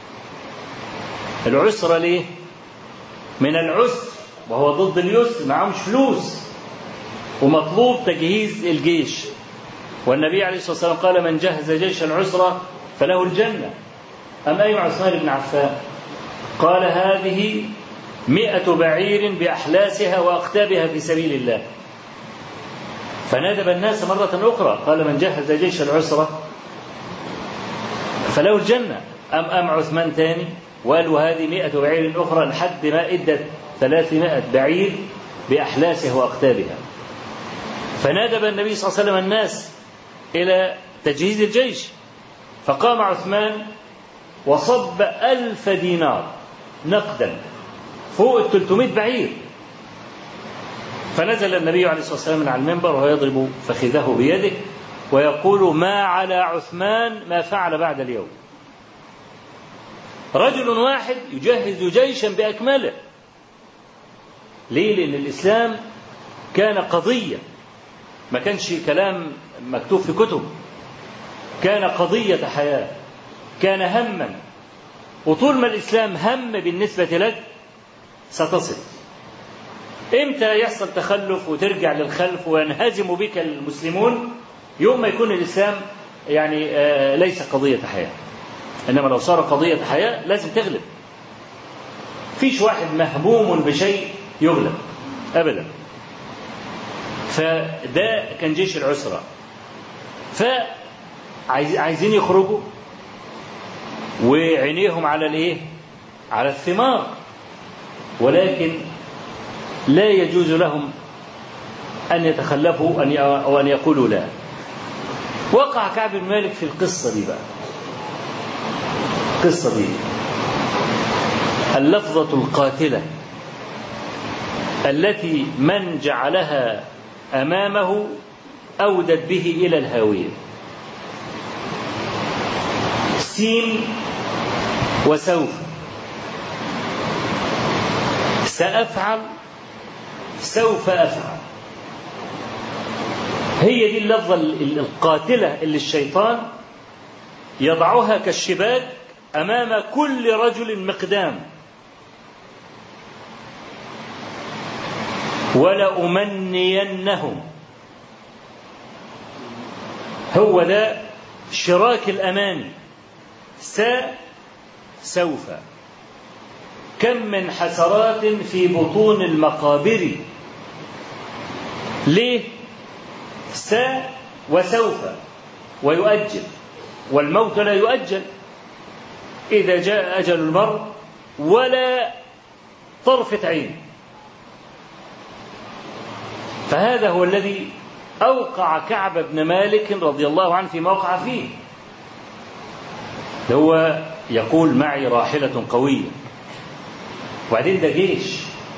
العسرة ليه؟ من العسر وهو ضد اليسر معهمش فلوس ومطلوب تجهيز الجيش والنبي عليه الصلاة والسلام قال من جهز جيش العسرة فله الجنة أم أي عثمان بن عفان قال هذه مئة بعير بأحلاسها وأقتابها في سبيل الله فنادب الناس مرة أخرى قال من جهز جيش العسرة فله الجنة أم أم عثمان تاني وقال وهذه مئة بعير أخرى لحد ما إدت ثلاثمائة بعير بأحلاسها وأقتابها فنادب النبي صلى الله عليه وسلم الناس إلى تجهيز الجيش فقام عثمان وصب ألف دينار نقدا فوق ال 300 بعير فنزل النبي عليه الصلاة والسلام من على المنبر وهو يضرب فخذه بيده ويقول ما على عثمان ما فعل بعد اليوم رجل واحد يجهز جيشا بأكمله ليه لأن الإسلام كان قضية ما كانش كلام مكتوب في كتب كان قضية حياة كان هما وطول ما الإسلام هم بالنسبة لك ستصل امتى يحصل تخلف وترجع للخلف وينهزم بك المسلمون يوم ما يكون الإسلام يعني آه ليس قضية حياة إنما لو صار قضية حياة لازم تغلب فيش واحد مهموم بشيء يغلب أبدا فده كان جيش العسرة فعايزين يخرجوا وعينيهم على الايه على الثمار ولكن لا يجوز لهم ان يتخلفوا ان او ان يقولوا لا وقع كعب بن مالك في القصه دي بقى القصه دي اللفظه القاتله التي من جعلها امامه اودت به الى الهاويه سين وسوف سأفعل سوف أفعل هي دي اللفظة القاتلة اللي الشيطان يضعها كالشباك أمام كل رجل مقدام ولأمنينهم هو ده شراك الأماني س سوف كم من حسرات في بطون المقابر ليه س وسوف ويؤجل والموت لا يؤجل إذا جاء أجل المرء ولا طرفة عين فهذا هو الذي أوقع كعب بن مالك رضي الله عنه في موقع فيه هو يقول معي راحلة قوية وبعدين ده جيش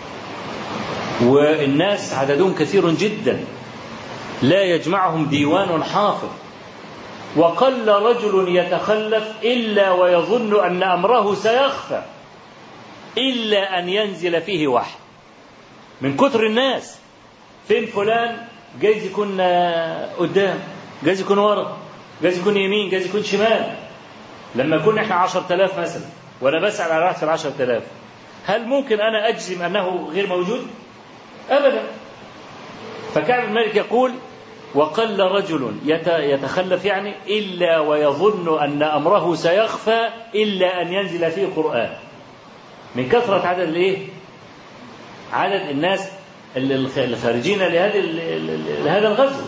والناس عددهم كثير جدا لا يجمعهم ديوان حافظ وقل رجل يتخلف إلا ويظن أن أمره سيخفى إلا أن ينزل فيه وحي من كثر الناس فين فلان جايز يكون قدام جايز يكون ورا جايز يكون يمين جايز يكون شمال لما يكون احنا عشر تلاف مثلا وانا بسأل على واحد في العشر تلاف هل ممكن انا اجزم انه غير موجود ابدا فكعب بن مالك يقول وقل رجل يتخلف يعني الا ويظن ان امره سيخفى الا ان ينزل فيه قران من كثره عدد الايه عدد الناس الخارجين لهذه لهذا الغزو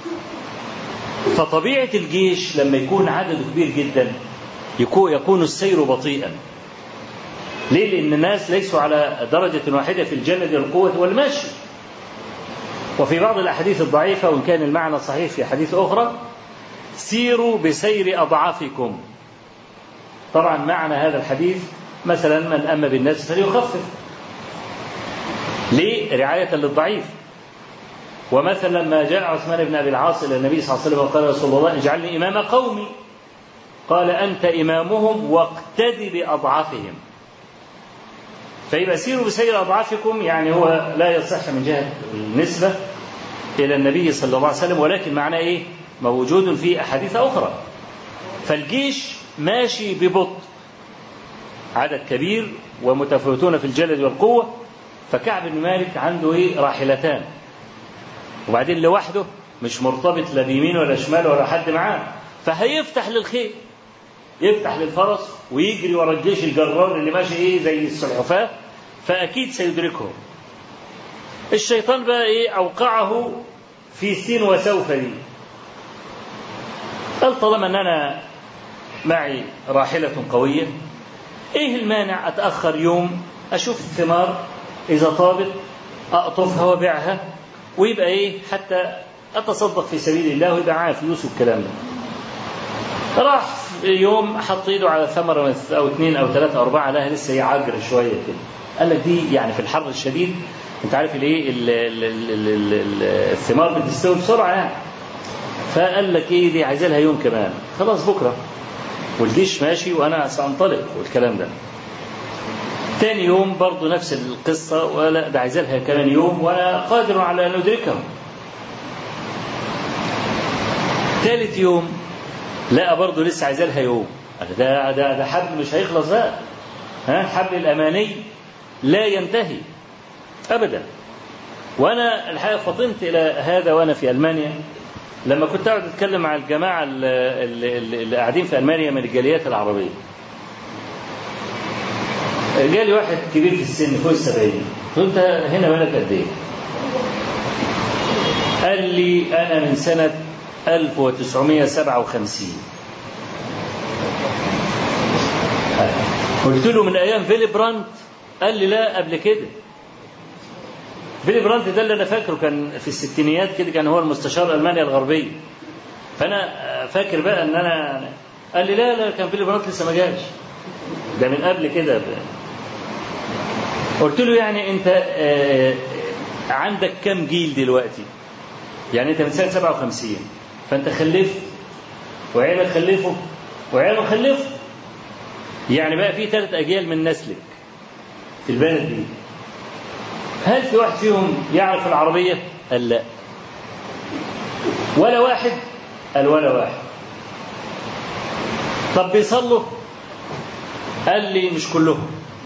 فطبيعه الجيش لما يكون عدده كبير جدا يكون السير بطيئا ليه لأن الناس ليسوا على درجة واحدة في الجلد والقوة والمشي وفي بعض الأحاديث الضعيفة وإن كان المعنى صحيح في حديث أخرى سيروا بسير أضعافكم طبعا معنى هذا الحديث مثلا من أما بالناس فليخفف ليه رعاية للضعيف ومثلا ما جاء عثمان بن أبي العاص إلى النبي صلى الله عليه وسلم وقال رسول الله اجعلني إمام قومي قال أنت إمامهم واقتد بأضعافهم فيبقى سيروا بسير أضعافكم يعني هو لا يصح من جهة النسبة إلى النبي صلى الله عليه وسلم ولكن معناه إيه موجود في أحاديث أخرى فالجيش ماشي ببطء عدد كبير ومتفاوتون في الجلد والقوة فكعب بن مالك عنده إيه راحلتان وبعدين لوحده مش مرتبط لا بيمين ولا شمال ولا حد معاه فهيفتح للخيل يفتح للفرس ويجري ورا الجيش الجرار اللي ماشي ايه زي السلحفاه فاكيد سيدركهم الشيطان بقى ايه اوقعه في سين وسوف دي قال طالما ان انا معي راحلة قوية ايه المانع اتأخر يوم اشوف الثمار اذا طابت اقطفها وابيعها ويبقى ايه حتى اتصدق في سبيل الله ويبقى معايا فلوس والكلام ده راح في يوم حط ايده على ثمرة او اثنين او ثلاثة او اربعة لها لسه هي عجر شوية كده قال لك دي يعني في الحر الشديد انت عارف الايه ال- ال- ال- ال- ال- الثمار بتستوي بسرعة يعني فقال لك ايه دي عايزة لها يوم كمان خلاص بكرة والجيش ماشي وانا سانطلق والكلام ده تاني يوم برضه نفس القصة ولا ده عايزة لها كمان يوم وأنا قادر على أن أدركه ثالث يوم لا برضه لسه عايزة لها يوم ده ده ده حبل مش هيخلص بقى ها حبل الأماني لا ينتهي أبدا وأنا الحقيقة فطنت إلى هذا وأنا في ألمانيا لما كنت أقعد أتكلم مع الجماعة اللي, اللي, اللي قاعدين في ألمانيا من الجاليات العربية جالي واحد كبير في السن فوق السبعين قلت له انت هنا بالك قد ايه؟ قال لي انا من سنه 1957 قلت له من ايام فيلي برانت قال لي لا قبل كده فيلي برانت ده اللي انا فاكره كان في الستينيات كده كان هو المستشار المانيا الغربيه فانا فاكر بقى ان انا قال لي لا لا كان فيلي برانت لسه ما جاش ده من قبل كده قلت له يعني انت آه، عندك كم جيل دلوقتي يعني انت من سنه 57 فانت خلفت وعيالك خلفوا وعيالهم خلفوا يعني بقى في ثلاث اجيال من نسلك في البلد دي هل في واحد فيهم يعرف العربيه؟ قال لا ولا واحد؟ قال ولا واحد طب بيصلوا؟ قال لي مش كلهم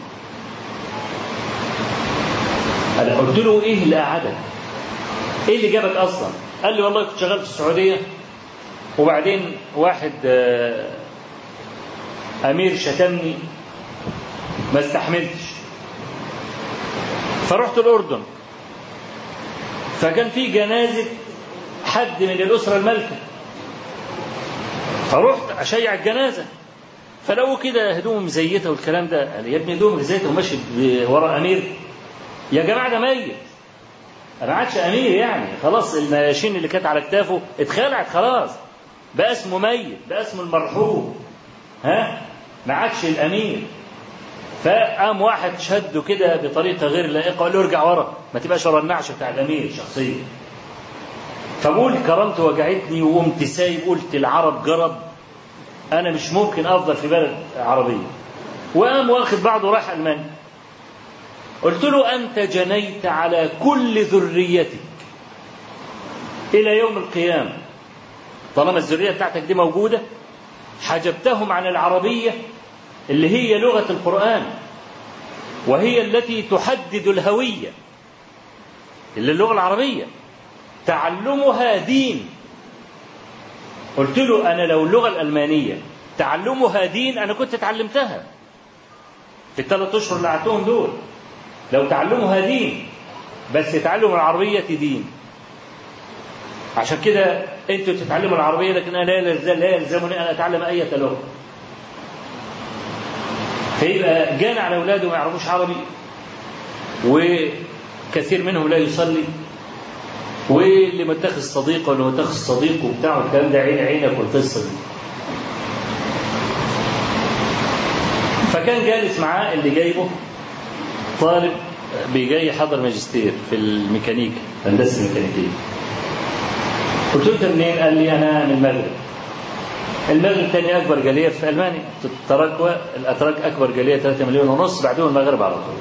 انا قلت له ايه اللي قعدك ايه اللي جابك اصلا قال لي والله كنت شغال في السعوديه وبعدين واحد آه، امير شتمني ما استحملتش فرحت الاردن فكان في جنازه حد من الاسره المالكه فرحت اشيع الجنازه فلقوا كده هدومه مزيته والكلام ده قال يا ابني هدومه مزيته وماشي ورا امير يا جماعه ده ميت ما عادش امير يعني خلاص المياشين اللي كانت على كتافه اتخلعت خلاص بقى اسمه ميت بقى اسمه المرحوم ها ما عادش الامير فقام واحد شده كده بطريقه غير لائقه وقال له ارجع ورا ما تبقاش ورا النعش بتاع الامير شخصيا فبقول كرامته وجعتني وقمت سايب قلت العرب جرب انا مش ممكن افضل في بلد عربيه وقام واخد بعضه راح المانيا قلت له انت جنيت على كل ذريتك الى يوم القيامه طالما الذريه بتاعتك دي موجوده حجبتهم عن العربيه اللي هي لغه القران وهي التي تحدد الهويه اللي اللغه العربيه تعلمها دين قلت له انا لو اللغه الالمانيه تعلمها دين انا كنت اتعلمتها في الثلاث اشهر اللي قعدتهم دول لو تعلمها دين بس تعلم العربيه دين عشان كده انتوا تتعلموا العربيه لكن انا لا يلزم- لا يلزمني ان اتعلم اي لغه فيبقى جانا على اولاده ما يعرفوش عربي وكثير منهم لا يصلي واللي متخذ صديقه واللي متخذ صديقه وبتاع الكلام ده عين عينك والقصه دي فكان جالس معاه اللي جايبه طالب بيجي يحضر ماجستير في الميكانيكا هندسه الميكانيكيه قلت له انت منين؟ قال لي انا من المغرب المغرب ثاني اكبر جاليه في المانيا التراكوة الاتراك اكبر جاليه 3 مليون ونص بعدهم المغرب على طول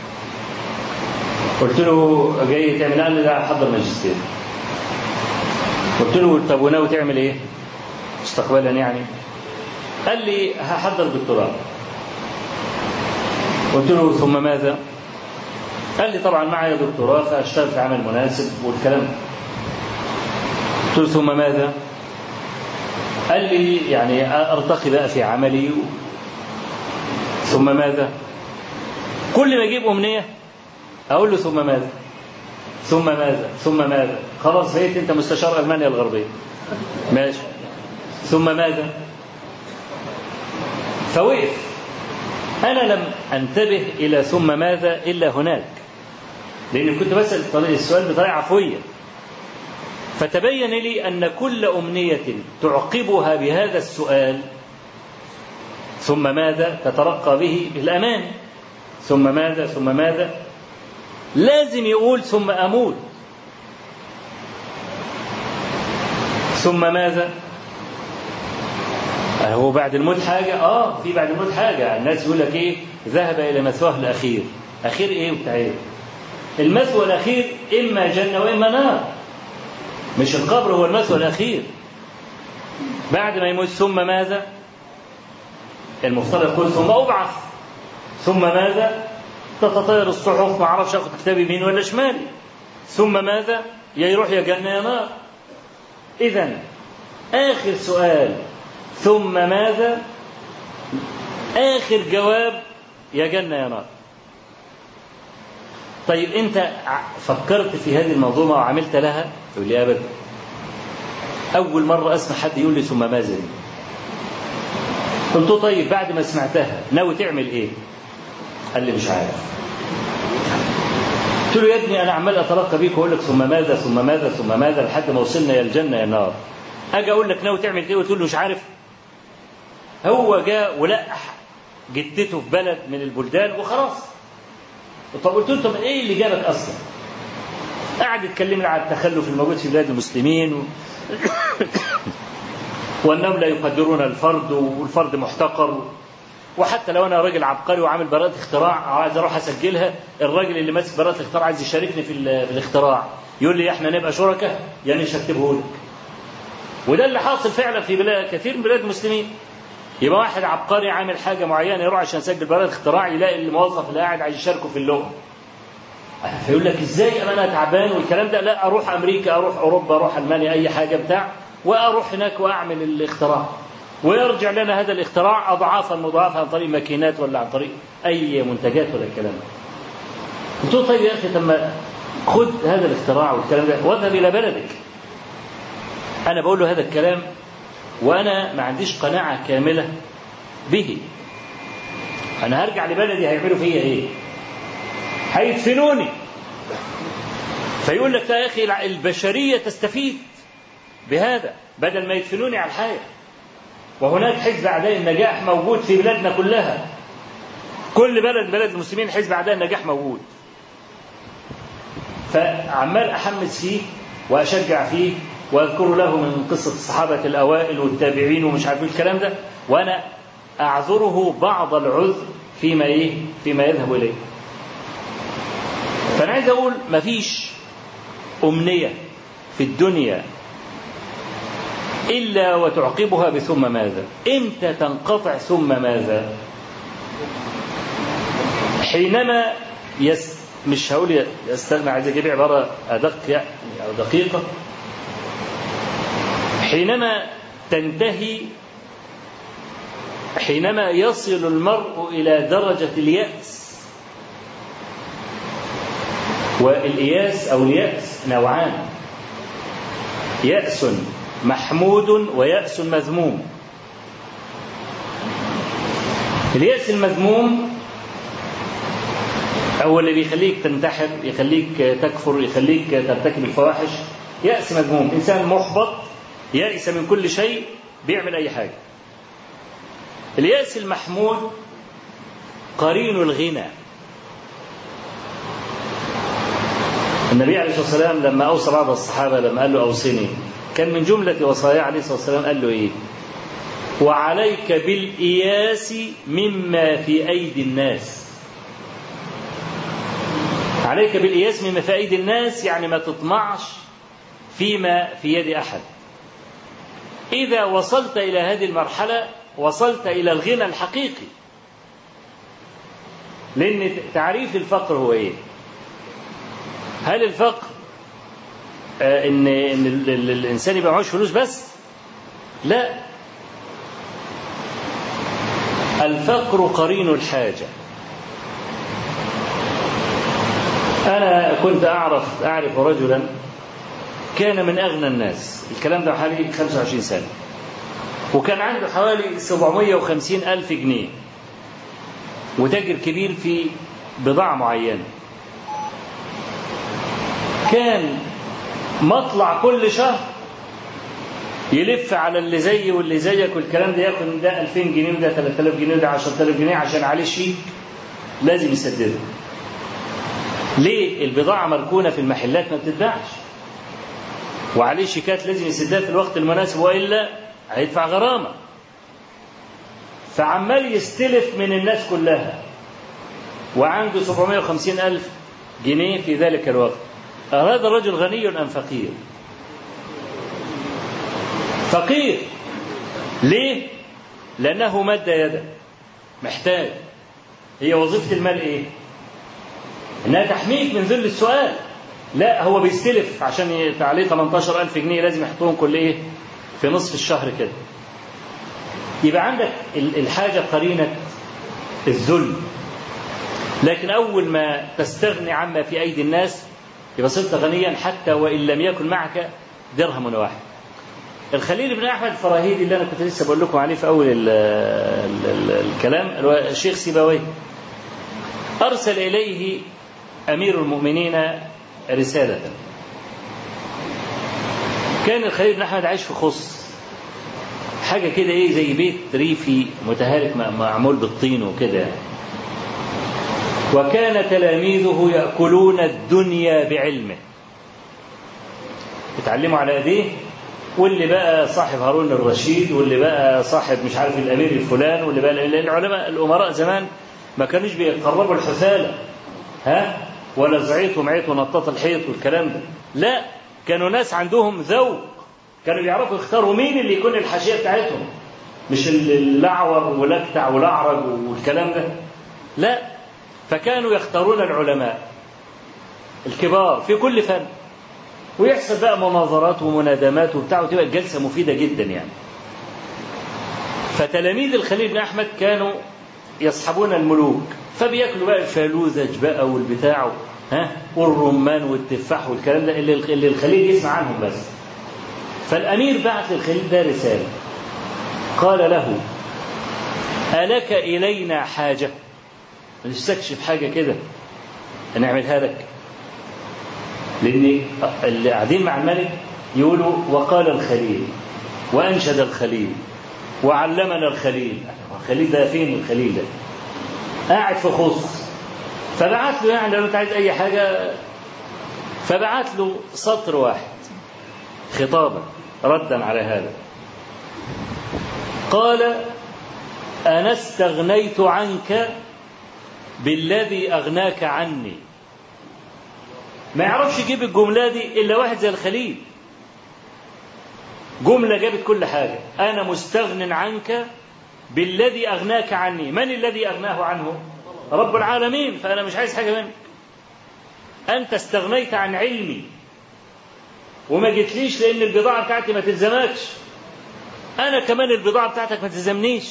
قلت له جاي تعمل قال لي لا احضر ماجستير قلت له طب وناوي تعمل ايه؟ مستقبلا يعني قال لي هحضر دكتوراه قلت له ثم ماذا؟ قال لي طبعا معي دكتوراه فاشتغل في عمل مناسب والكلام ده. قلت له ثم ماذا؟ قال لي يعني ارتقي بقى في عملي و... ثم ماذا؟ كل ما اجيب امنيه اقول له ثم ماذا؟ ثم ماذا؟ ثم ماذا؟ خلاص بقيت انت مستشار المانيا الغربيه ماشي ثم ماذا فوقف انا لم انتبه الى ثم ماذا الا هناك لاني كنت بسال طريق السؤال بطريقه عفويه فتبين لي ان كل امنيه تعقبها بهذا السؤال ثم ماذا تترقى به بالامان ثم ماذا ثم ماذا لازم يقول ثم اموت ثم ماذا هو بعد الموت حاجة اه في بعد الموت حاجة الناس يقول لك ايه ذهب الى مثواه الاخير اخير ايه وبتاع ايه المثوى الاخير اما جنة واما نار مش القبر هو المثوى الاخير بعد ما يموت ثم ماذا المفترض يقول ثم ابعث ثم ماذا تتطير الصحف ما اعرفش اخد كتابي يمين ولا شمال ثم ماذا يا يروح يا جنة يا نار اذا اخر سؤال ثم ماذا آخر جواب يا جنة يا نار طيب أنت فكرت في هذه المنظومة وعملت لها يقول لي أبدا أول مرة أسمع حد يقول لي ثم ماذا دي قلت له طيب بعد ما سمعتها ناوي تعمل إيه قال لي مش عارف قلت له يا ابني أنا عمال أترقى بيك وأقول لك ثم ماذا ثم ماذا ثم ماذا لحد ما وصلنا يا الجنة يا النار أجي أقول لك ناوي تعمل إيه وتقول له مش عارف هو جاء ولقح جدته في بلد من البلدان وخلاص طب قلت له طب ايه اللي جابك اصلا؟ قعد يتكلمنا على التخلف الموجود في بلاد المسلمين و... وانهم لا يقدرون الفرد والفرد محتقر وحتى لو انا راجل عبقري وعامل براءة اختراع عايز اروح اسجلها الراجل اللي ماسك براءة الاختراع عايز يشاركني في, في الاختراع يقول لي احنا نبقى شركاء يعني مش هكتبه لك وده اللي حاصل فعلا في بلاد كثير من بلاد المسلمين يبقى واحد عبقري عامل حاجه معينه يروح عشان يسجل براءة اختراع يلاقي الموظف اللي قاعد عايز يشاركه في اللغه فيقول لك ازاي انا تعبان والكلام ده لا اروح امريكا اروح اوروبا اروح المانيا اي حاجه بتاع واروح هناك واعمل الاختراع ويرجع لنا هذا الاختراع اضعافا مضاعفه عن طريق ماكينات ولا عن طريق اي منتجات ولا الكلام ده. قلت له طيب يا اخي طب خد هذا الاختراع والكلام ده واذهب الى بلدك. انا بقول له هذا الكلام وانا ما عنديش قناعه كامله به. انا هرجع لبلدي هيعملوا فيا ايه؟ هيدفنوني. فيقول لك يا اخي البشريه تستفيد بهذا بدل ما يدفنوني على الحياه. وهناك حزب اعداء النجاح موجود في بلادنا كلها. كل بلد بلد المسلمين حزب اعداء النجاح موجود. فعمال احمس فيه واشجع فيه واذكر له من قصه الصحابه الاوائل والتابعين ومش عارف الكلام ده وانا اعذره بعض العذر فيما ايه؟ فيما يذهب اليه. فانا عايز اقول مفيش امنيه في الدنيا إلا وتعقبها بثم ماذا إمتى تنقطع ثم ماذا حينما يس مش هقول يستغنى عايز اجيب عباره ادق يعني او دقيقه حينما تنتهي حينما يصل المرء الى درجه الياس والإياس أو اليأس نوعان يأس محمود ويأس مذموم اليأس المذموم هو اللي بيخليك تنتحر يخليك تكفر يخليك ترتكب الفواحش يأس مذموم إنسان محبط يأس من كل شيء بيعمل أي حاجة اليأس المحمود قرين الغنى النبي عليه الصلاة والسلام لما أوصى بعض الصحابة لما قال له أوصني كان من جملة وصايا عليه الصلاة والسلام قال له إيه وعليك بالإياس مما في أيدي الناس عليك بالإياس مما في أيدي الناس يعني ما تطمعش فيما في يد أحد إذا وصلت إلى هذه المرحلة وصلت إلى الغنى الحقيقي لأن تعريف الفقر هو إيه هل الفقر آه ان ان الانسان يبقى معهوش فلوس بس لا الفقر قرين الحاجه انا كنت اعرف اعرف رجلا كان من أغنى الناس الكلام ده حوالي 25 سنة وكان عنده حوالي 750 ألف جنيه وتاجر كبير في بضاعة معينة كان مطلع كل شهر يلف على اللي زيي واللي زيك والكلام ده ياخد ده 2000 جنيه وده 3000 جنيه وده 10000 جنيه عشان عليه شيك لازم يسدده. ليه؟ البضاعة مركونة في المحلات ما بتتباعش. وعليه شيكات لازم يسدها في الوقت المناسب والا هيدفع غرامة. فعمال يستلف من الناس كلها. وعنده 750 ألف جنيه في ذلك الوقت. هذا الرجل غني أم فقير؟ فقير ليه؟ لأنه مد يده محتاج هي وظيفة المال إيه؟ إنها تحميك من ذل السؤال لا هو بيستلف عشان عليه 18000 جنيه لازم يحطهم كل إيه؟ في نصف الشهر كده يبقى عندك الحاجة قرينة الذل لكن أول ما تستغني عما في أيدي الناس يبقى صرت غنيا حتى وإن لم يكن معك درهم واحد الخليل بن احمد الفراهيدي اللي انا كنت لسه بقول لكم عليه في اول ال ال ال الكلام الشيخ سيبويه ارسل اليه امير المؤمنين رساله كان الخليل بن احمد عايش في خص حاجه كده ايه زي بيت ريفي متهالك معمول بالطين وكده يعني. وكان تلاميذه ياكلون الدنيا بعلمه يتعلموا على ايديه واللي بقى صاحب هارون الرشيد واللي بقى صاحب مش عارف الامير الفلان واللي بقى العلماء الامراء زمان ما كانوش بيقربوا الحثاله ها ولا زعيط ومعيط ونطاط الحيط والكلام ده لا كانوا ناس عندهم ذوق كانوا بيعرفوا يختاروا مين اللي يكون الحاشيه بتاعتهم مش الاعور والاكتع والاعرج والكلام ده لا فكانوا يختارون العلماء الكبار في كل فن ويحصل بقى مناظرات ومنادمات وبتاع وتبقى الجلسه مفيده جدا يعني. فتلاميذ الخليل بن احمد كانوا يصحبون الملوك فبياكلوا بقى الفالوذج بقى والبتاع ها والرمان والتفاح والكلام ده اللي اللي الخليل يسمع عنهم بس. فالامير بعت للخليل ده رساله قال له ألك إلينا حاجة نستكشف حاجة كده نعملها لك لأن اللي قاعدين مع الملك يقولوا وقال الخليل وأنشد الخليل وعلمنا الخليل الخليل ده فين الخليل ده قاعد في خص فبعت له يعني لو انت عايز اي حاجه فبعت له سطر واحد خطابا ردا على هذا قال انا استغنيت عنك بالذي اغناك عني ما يعرفش يجيب الجملة دي إلا واحد زي الخليل جملة جابت كل حاجة أنا مستغن عنك بالذي أغناك عني من الذي أغناه عنه رب العالمين فأنا مش عايز حاجة منك أنت استغنيت عن علمي وما جيتليش لأن البضاعة بتاعتي ما تلزمكش أنا كمان البضاعة بتاعتك ما تلزمنيش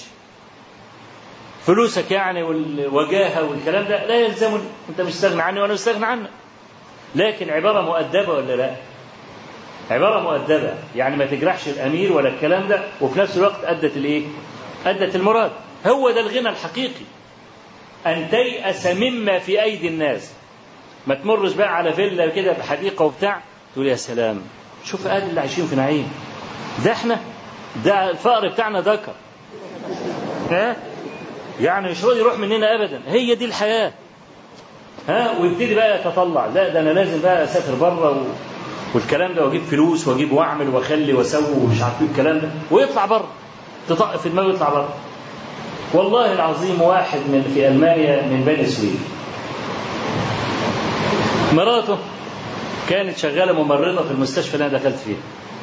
فلوسك يعني والوجاهة والكلام ده لا يلزمني أنت مستغني عني وأنا مستغني عنك لكن عبارة مؤدبة ولا لا عبارة مؤدبة يعني ما تجرحش الأمير ولا الكلام ده وفي نفس الوقت أدت الإيه أدت المراد هو ده الغنى الحقيقي أن تيأس مما في أيدي الناس ما تمرش بقى على فيلا كده بحديقة وبتاع تقول يا سلام شوف أهل اللي عايشين في نعيم ده احنا ده الفقر بتاعنا ذكر ها يعني مش راضي يروح مننا ابدا هي دي الحياه ها ويبتدي بقى يتطلع لا ده انا لازم بقى اسافر بره و... والكلام ده واجيب فلوس واجيب واعمل واخلي واسوي ومش عارف ايه الكلام ده ويطلع بره تطق في دماغه يطلع بره والله العظيم واحد من في المانيا من بني سويف مراته كانت شغاله ممرضه في المستشفى اللي انا دخلت فيها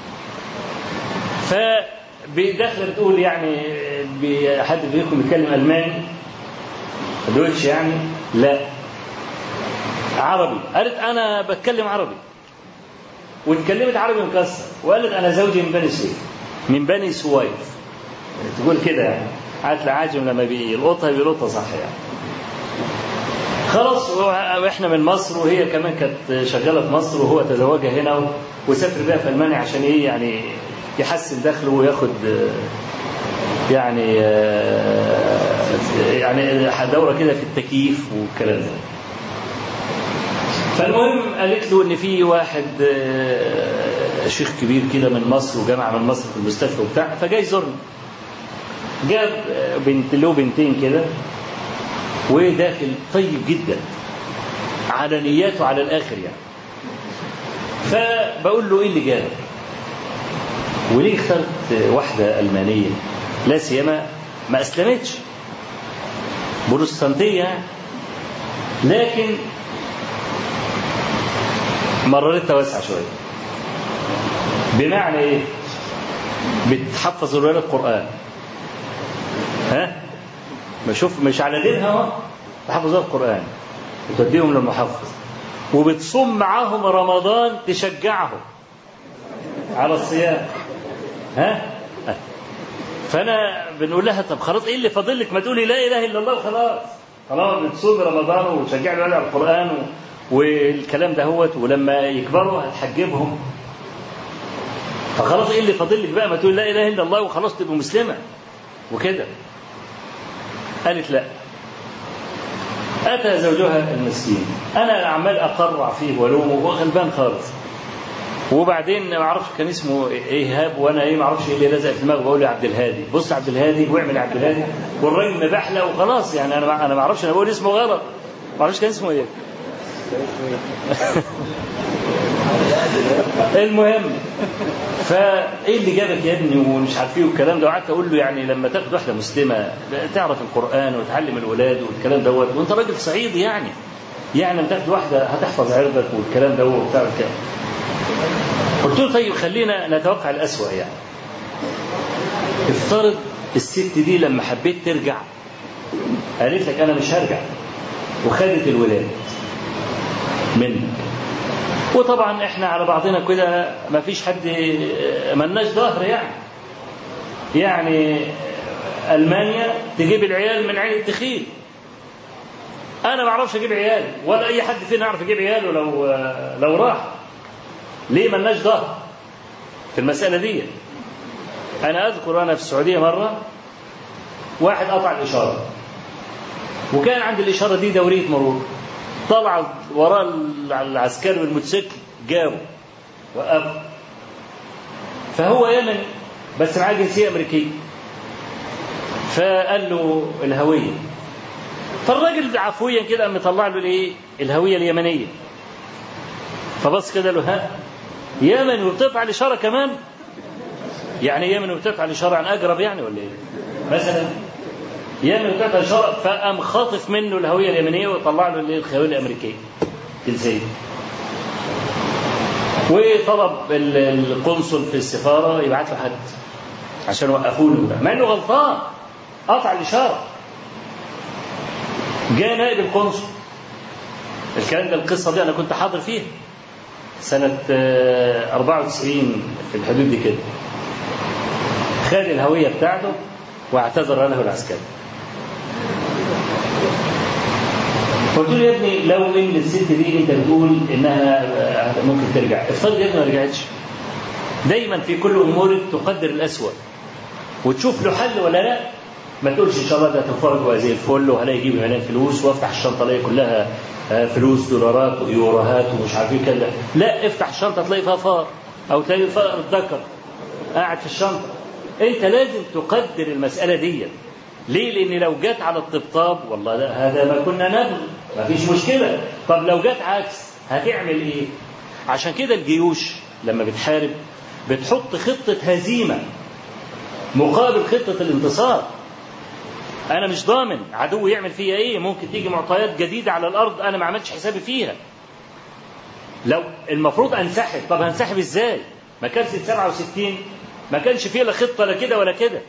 فداخله بتقول يعني حد فيكم بيتكلم الماني دويتش يعني لا عربي قالت انا بتكلم عربي واتكلمت عربي مكسر وقالت انا زوجي من بني سويف من بني سويف تقول كده يعني عادة العاجم لما بيلقطها بيلقطها صح يعني خلاص واحنا من مصر وهي كمان كانت شغاله في مصر وهو تزوجها هنا وسافر بيها في المانيا عشان ايه يعني يحسن دخله وياخد يعني يعني دوره كده في التكييف والكلام ده. فالمهم قالت له ان في واحد شيخ كبير كده من مصر وجامعه من مصر في المستشفى وبتاع فجاي يزورني. جاب بنت له بنتين كده وداخل طيب جدا على نياته على الاخر يعني فبقول له ايه اللي جابك وليه اخترت واحده المانيه لا سيما ما اسلمتش بروتستانتيه لكن مررتها واسعه شويه بمعنى ايه بتحفظ الولاد القران ها ما شوف مش على دينها اهو تحفظ القرآن وتوديهم للمحفظ وبتصوم معاهم رمضان تشجعهم على الصيام ها فانا بنقول لها طب خلاص ايه اللي فاضل لك ما تقولي لا اله الا الله وخلاص خلاص بتصوم رمضان وتشجع الولاد على القران والكلام ده هوت ولما يكبروا هتحجبهم فخلاص ايه اللي فاضل لك بقى ما تقول لا اله الا الله وخلاص تبقى مسلمه وكده قالت لا أتى زوجها المسكين أنا عمال أقرع فيه ولومه وهو غلبان خالص وبعدين ما اعرفش كان اسمه ايهاب وانا ايه ما اعرفش ايه اللي لزق في دماغه بقول له عبد الهادي بص عبد الهادي واعمل عبد الهادي والراجل مبحله وخلاص يعني انا انا ما اعرفش انا بقول اسمه غلط ما اعرفش كان اسمه ايه المهم فايه اللي جابك يا ابني ومش عارف ايه والكلام ده وقعدت اقول له يعني لما تاخد واحده مسلمه تعرف القران وتعلم الولاد والكلام دوت وانت راجل صعيدي يعني يعني لما تاخد واحده هتحفظ عرضك والكلام ده وبتاع كده قلت له طيب خلينا نتوقع الأسوأ يعني افترض الست دي لما حبيت ترجع قالت لك أنا مش هرجع وخدت الولاد منك وطبعا احنا على بعضنا كده ما فيش حد ملناش ظهر يعني يعني المانيا تجيب العيال من عين التخيل انا ما اعرفش اجيب عيال ولا اي حد فينا يعرف يجيب عياله لو لو راح ليه ملناش ظهر في المساله دي انا اذكر انا في السعوديه مره واحد قطع الاشاره وكان عند الاشاره دي دوريه مرور طلع وراه العسكري بالموتوسيكل جابه وقفه فهو يمني بس معاه جنسيه امريكيه فقال له الهويه فالراجل عفويا كده قام مطلع له الايه الهويه اليمنيه فبص كده له ها يمن وبتقطع الاشاره كمان يعني يمن وبتقطع الاشاره عن اقرب يعني ولا ايه مثلا يمن وبتقطع الاشاره فقام خاطف منه الهويه اليمنيه وطلع له الهويه الامريكيه جنسيه وطلب القنصل في السفاره يبعت له حد عشان وقفوا له مع انه غلطان قطع الاشاره جاء نائب القنصل الكلام ده القصه دي انا كنت حاضر فيها سنة 94 في الحدود دي كده خد الهوية بتاعته واعتذر له العسكري قلت له يا ابني لو ان الست دي انت بتقول انها ممكن ترجع افترض يا ابني ما رجعتش دايما في كل امورك تقدر الاسوأ وتشوف له حل ولا لا ما تقولش ان شاء الله ده تفرج زي الفل وهلاقي يجيب هنا فلوس وافتح الشنطه الاقي كلها فلوس دولارات ويوروهات ومش عارف ايه كده لا افتح الشنطه تلاقي فيها فار او تلاقي فار ذكر قاعد في الشنطه انت لازم تقدر المساله دي ليه لان لو جت على الطبطاب والله هذا ما كنا نبغي ما فيش مشكله طب لو جت عكس هتعمل ايه عشان كده الجيوش لما بتحارب بتحط خطه هزيمه مقابل خطه الانتصار انا مش ضامن عدو يعمل فيا ايه ممكن تيجي معطيات جديده على الارض انا ما عملتش حسابي فيها لو المفروض انسحب طب هنسحب ازاي ما كانش 67 ما كانش فيه لا خطه لا كده ولا كده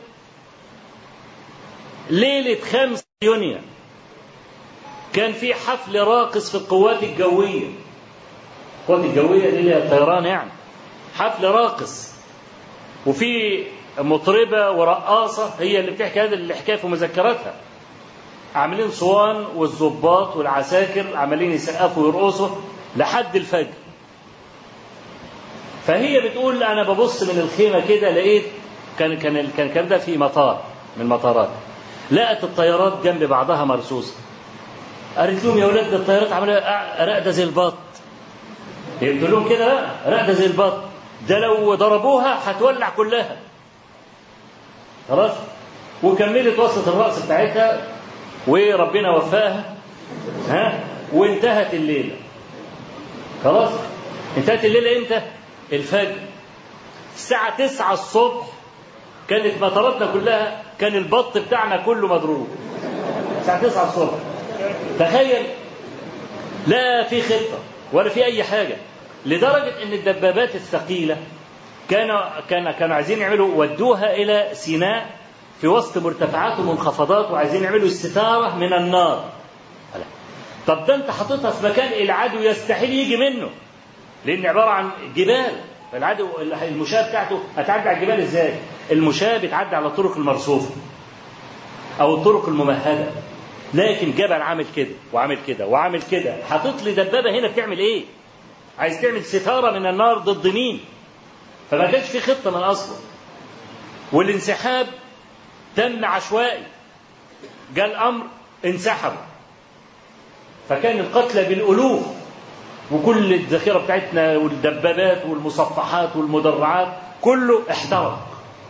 ليله 5 يونيو كان في حفل راقص في القوات الجويه القوات الجويه دي اللي هي الطيران يعني حفل راقص وفي مطربة ورقاصة هي اللي بتحكي هذه الحكاية في مذكراتها عاملين صوان والظباط والعساكر عمالين يسقفوا ويرقصوا لحد الفجر فهي بتقول انا ببص من الخيمه كده لقيت كان كان كان كان ده في مطار من المطارات لقت الطيارات جنب بعضها مرصوصه قالت لهم يا ولاد ده الطيارات عماله راقده زي البط قلت لهم كده بقى راقده زي البط ده لو ضربوها هتولع كلها خلاص وكملت وسط الرأس بتاعتها وربنا وفقها ها وانتهت الليلة خلاص انتهت الليلة امتى الفجر الساعة تسعة الصبح كانت مطاراتنا كلها كان البط بتاعنا كله مضروب الساعة تسعة الصبح تخيل لا في خطة ولا في أي حاجة لدرجة أن الدبابات الثقيلة كانوا كان كانوا عايزين يعملوا ودوها إلى سيناء في وسط مرتفعات ومنخفضات وعايزين يعملوا استتارة من النار طب ده انت حاططها في مكان العدو يستحيل يجي منه لان عباره عن جبال العدو المشاة بتاعته هتعدي على الجبال ازاي؟ المشاة بتعدي على الطرق المرصوفة او الطرق الممهده لكن جبل عامل كده وعامل كده وعامل كده حاطط لي دبابه هنا بتعمل ايه؟ عايز تعمل ستاره من النار ضد مين؟ فما كانش في خطه من اصله والانسحاب تم عشوائي جاء الامر انسحبوا فكان القتلى بالالوف وكل الذخيره بتاعتنا والدبابات والمصفحات والمدرعات كله احترق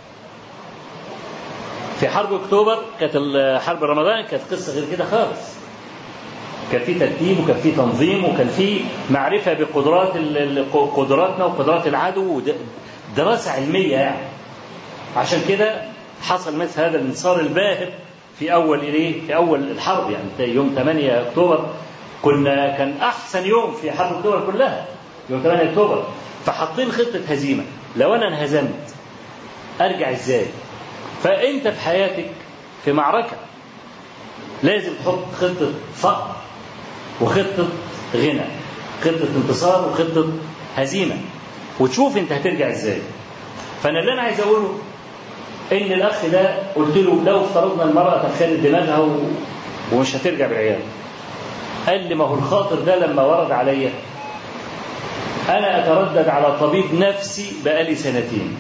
في حرب اكتوبر كانت حرب رمضان كانت قصه غير كده خالص كان في ترتيب وكان في تنظيم وكان في معرفه بقدرات قدراتنا وقدرات العدو دراسه علميه يعني عشان كده حصل مثل هذا الانتصار الباهر في اول ايه في اول الحرب يعني يوم 8 اكتوبر كنا كان احسن يوم في حرب اكتوبر كلها يوم 8 اكتوبر فحاطين خطه هزيمه لو انا انهزمت ارجع ازاي فانت في حياتك في معركه لازم تحط خطه فقر وخطه غنى خطه انتصار وخطه هزيمه وتشوف انت هترجع ازاي فانا اللي انا عايز اقوله ان الاخ ده قلت له لو افترضنا المراه تخلت دماغها و... ومش هترجع بالعيال قال لي ما هو الخاطر ده لما ورد عليا انا اتردد على طبيب نفسي بقالي سنتين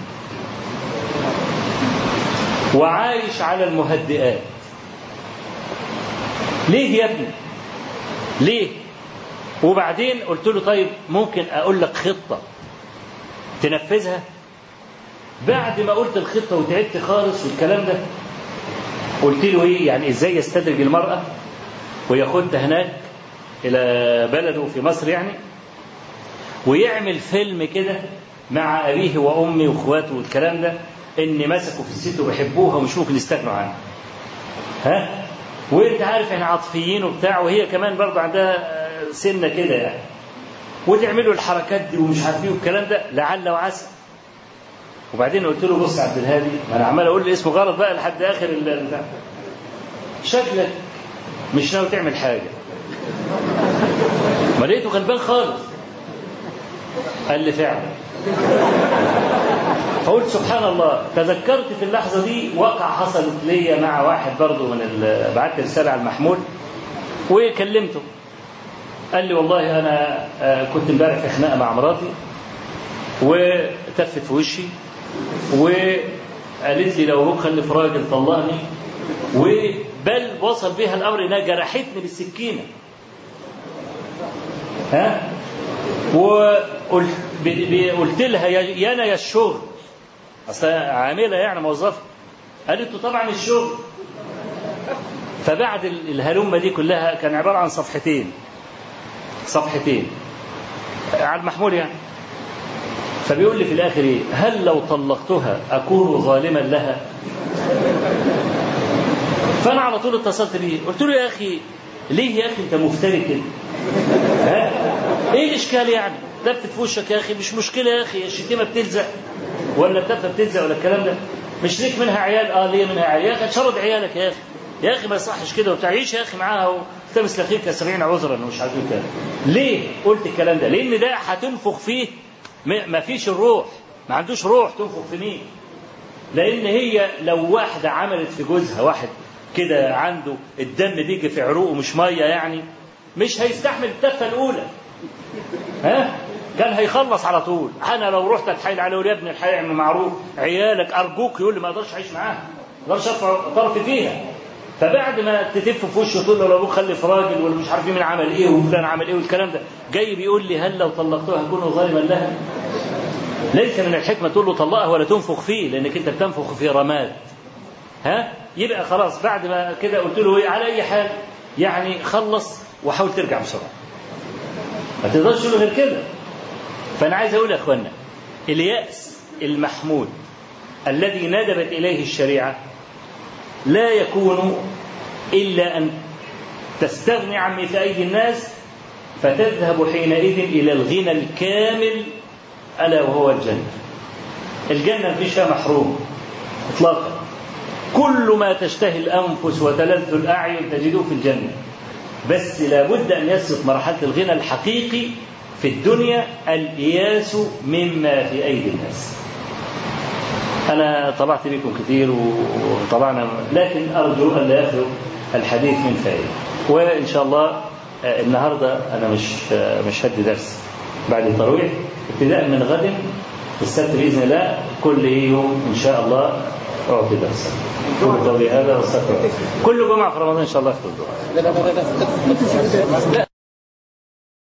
وعايش على المهدئات ليه يا ابني ليه وبعدين قلت له طيب ممكن اقول لك خطه تنفذها بعد ما قلت الخطه وتعبت خالص والكلام ده قلت له ايه يعني ازاي يستدرج المراه وياخدها هناك الى بلده في مصر يعني ويعمل فيلم كده مع ابيه وامي واخواته والكلام ده ان مسكوا في الست وبيحبوها ومش ممكن يستغنوا عنها ها وانت عارف احنا عاطفيين وبتاع وهي كمان برضه عندها سنه كده يعني وتعملوا الحركات دي ومش عارف ايه والكلام ده لعل وعسى وبعدين قلت له بص يا عبد الهادي ما انا عمال اقول لي اسمه غلط بقى لحد اخر البتاع شكلك مش ناوي تعمل حاجه ما لقيته غلبان خالص قال لي فعلا فقلت سبحان الله تذكرت في اللحظه دي واقع حصلت ليا مع واحد برضه من بعت رساله على المحمول وكلمته قال لي والله انا كنت امبارح في خناقه مع مراتي وتفت في وشي وقالت لي لو هو خلف راجل طلقني وبل وصل بها الامر انها جرحتني بالسكينه ها وقلت قلت لها يا انا يا الشغل اصل عامله يعني موظفه قالت له طبعا الشغل فبعد الهلمه دي كلها كان عباره عن صفحتين صفحتين على المحمول يعني فبيقول لي في الاخر ايه هل لو طلقتها اكون ظالما لها فانا على طول اتصلت بيه قلت له يا اخي ليه يا اخي انت مفتري كده ها ايه الاشكال يعني دبت في وشك يا اخي مش مشكله يا اخي الشتيمه بتلزق ولا الدبه بتلزق ولا الكلام ده مش ليك منها عيال اه ليه منها عيال يا اخي شرد عيالك يا اخي يا اخي ما يصحش كده وتعيش يا اخي معاها وتمس لاخيك سبعين عذرا ومش عارف كده ليه قلت الكلام ده لان ده هتنفخ فيه ما فيش الروح ما عندوش روح تنفخ في مين لان هي لو واحده عملت في جوزها واحد كده عنده الدم بيجي في عروقه مش ميه يعني مش هيستحمل التفه الاولى ها كان هيخلص على طول انا لو رحت اتحايل عليه يا ابني الحقيقه اعمل معروف عيالك ارجوك يقول لي ما اقدرش اعيش معاها ما اقدرش ارفع طرفي فيها فبعد ما تتف في وشه تقول له لو ابوك خلف راجل ولا مش عارف مين عمل ايه وفلان عمل ايه والكلام ده جاي بيقول لي هل لو طلقتها هكون ظالما لها ليس من الحكمه تقول له طلقها ولا تنفخ فيه لانك انت بتنفخ في رماد ها يبقى خلاص بعد ما كده قلت له ايه على اي حال يعني خلص وحاول ترجع بسرعه ما تقدرش تقول غير كده فانا عايز اقول يا اخوانا الياس المحمود الذي ندبت اليه الشريعه لا يكون الا ان تستغني عن مثل ايدي الناس فتذهب حينئذ الى الغنى الكامل الا وهو الجنه الجنه مفيش فيها محروم اطلاقا كل ما تشتهي الانفس وتلذ الاعين تجدوه في الجنه بس لابد ان يسبق مرحله الغنى الحقيقي في الدنيا الإياس مما في أيدي الناس أنا طلعت بكم كثير وطبعنا لكن أرجو أن لا يخلو الحديث من فائدة وإن شاء الله النهاردة أنا مش مش هدي درس بعد التراويح ابتداء من غد السبت بإذن الله كل يوم إن شاء الله أعطي درسا كل قولي هذا واستغفر كل جمعة في رمضان إن شاء الله أختم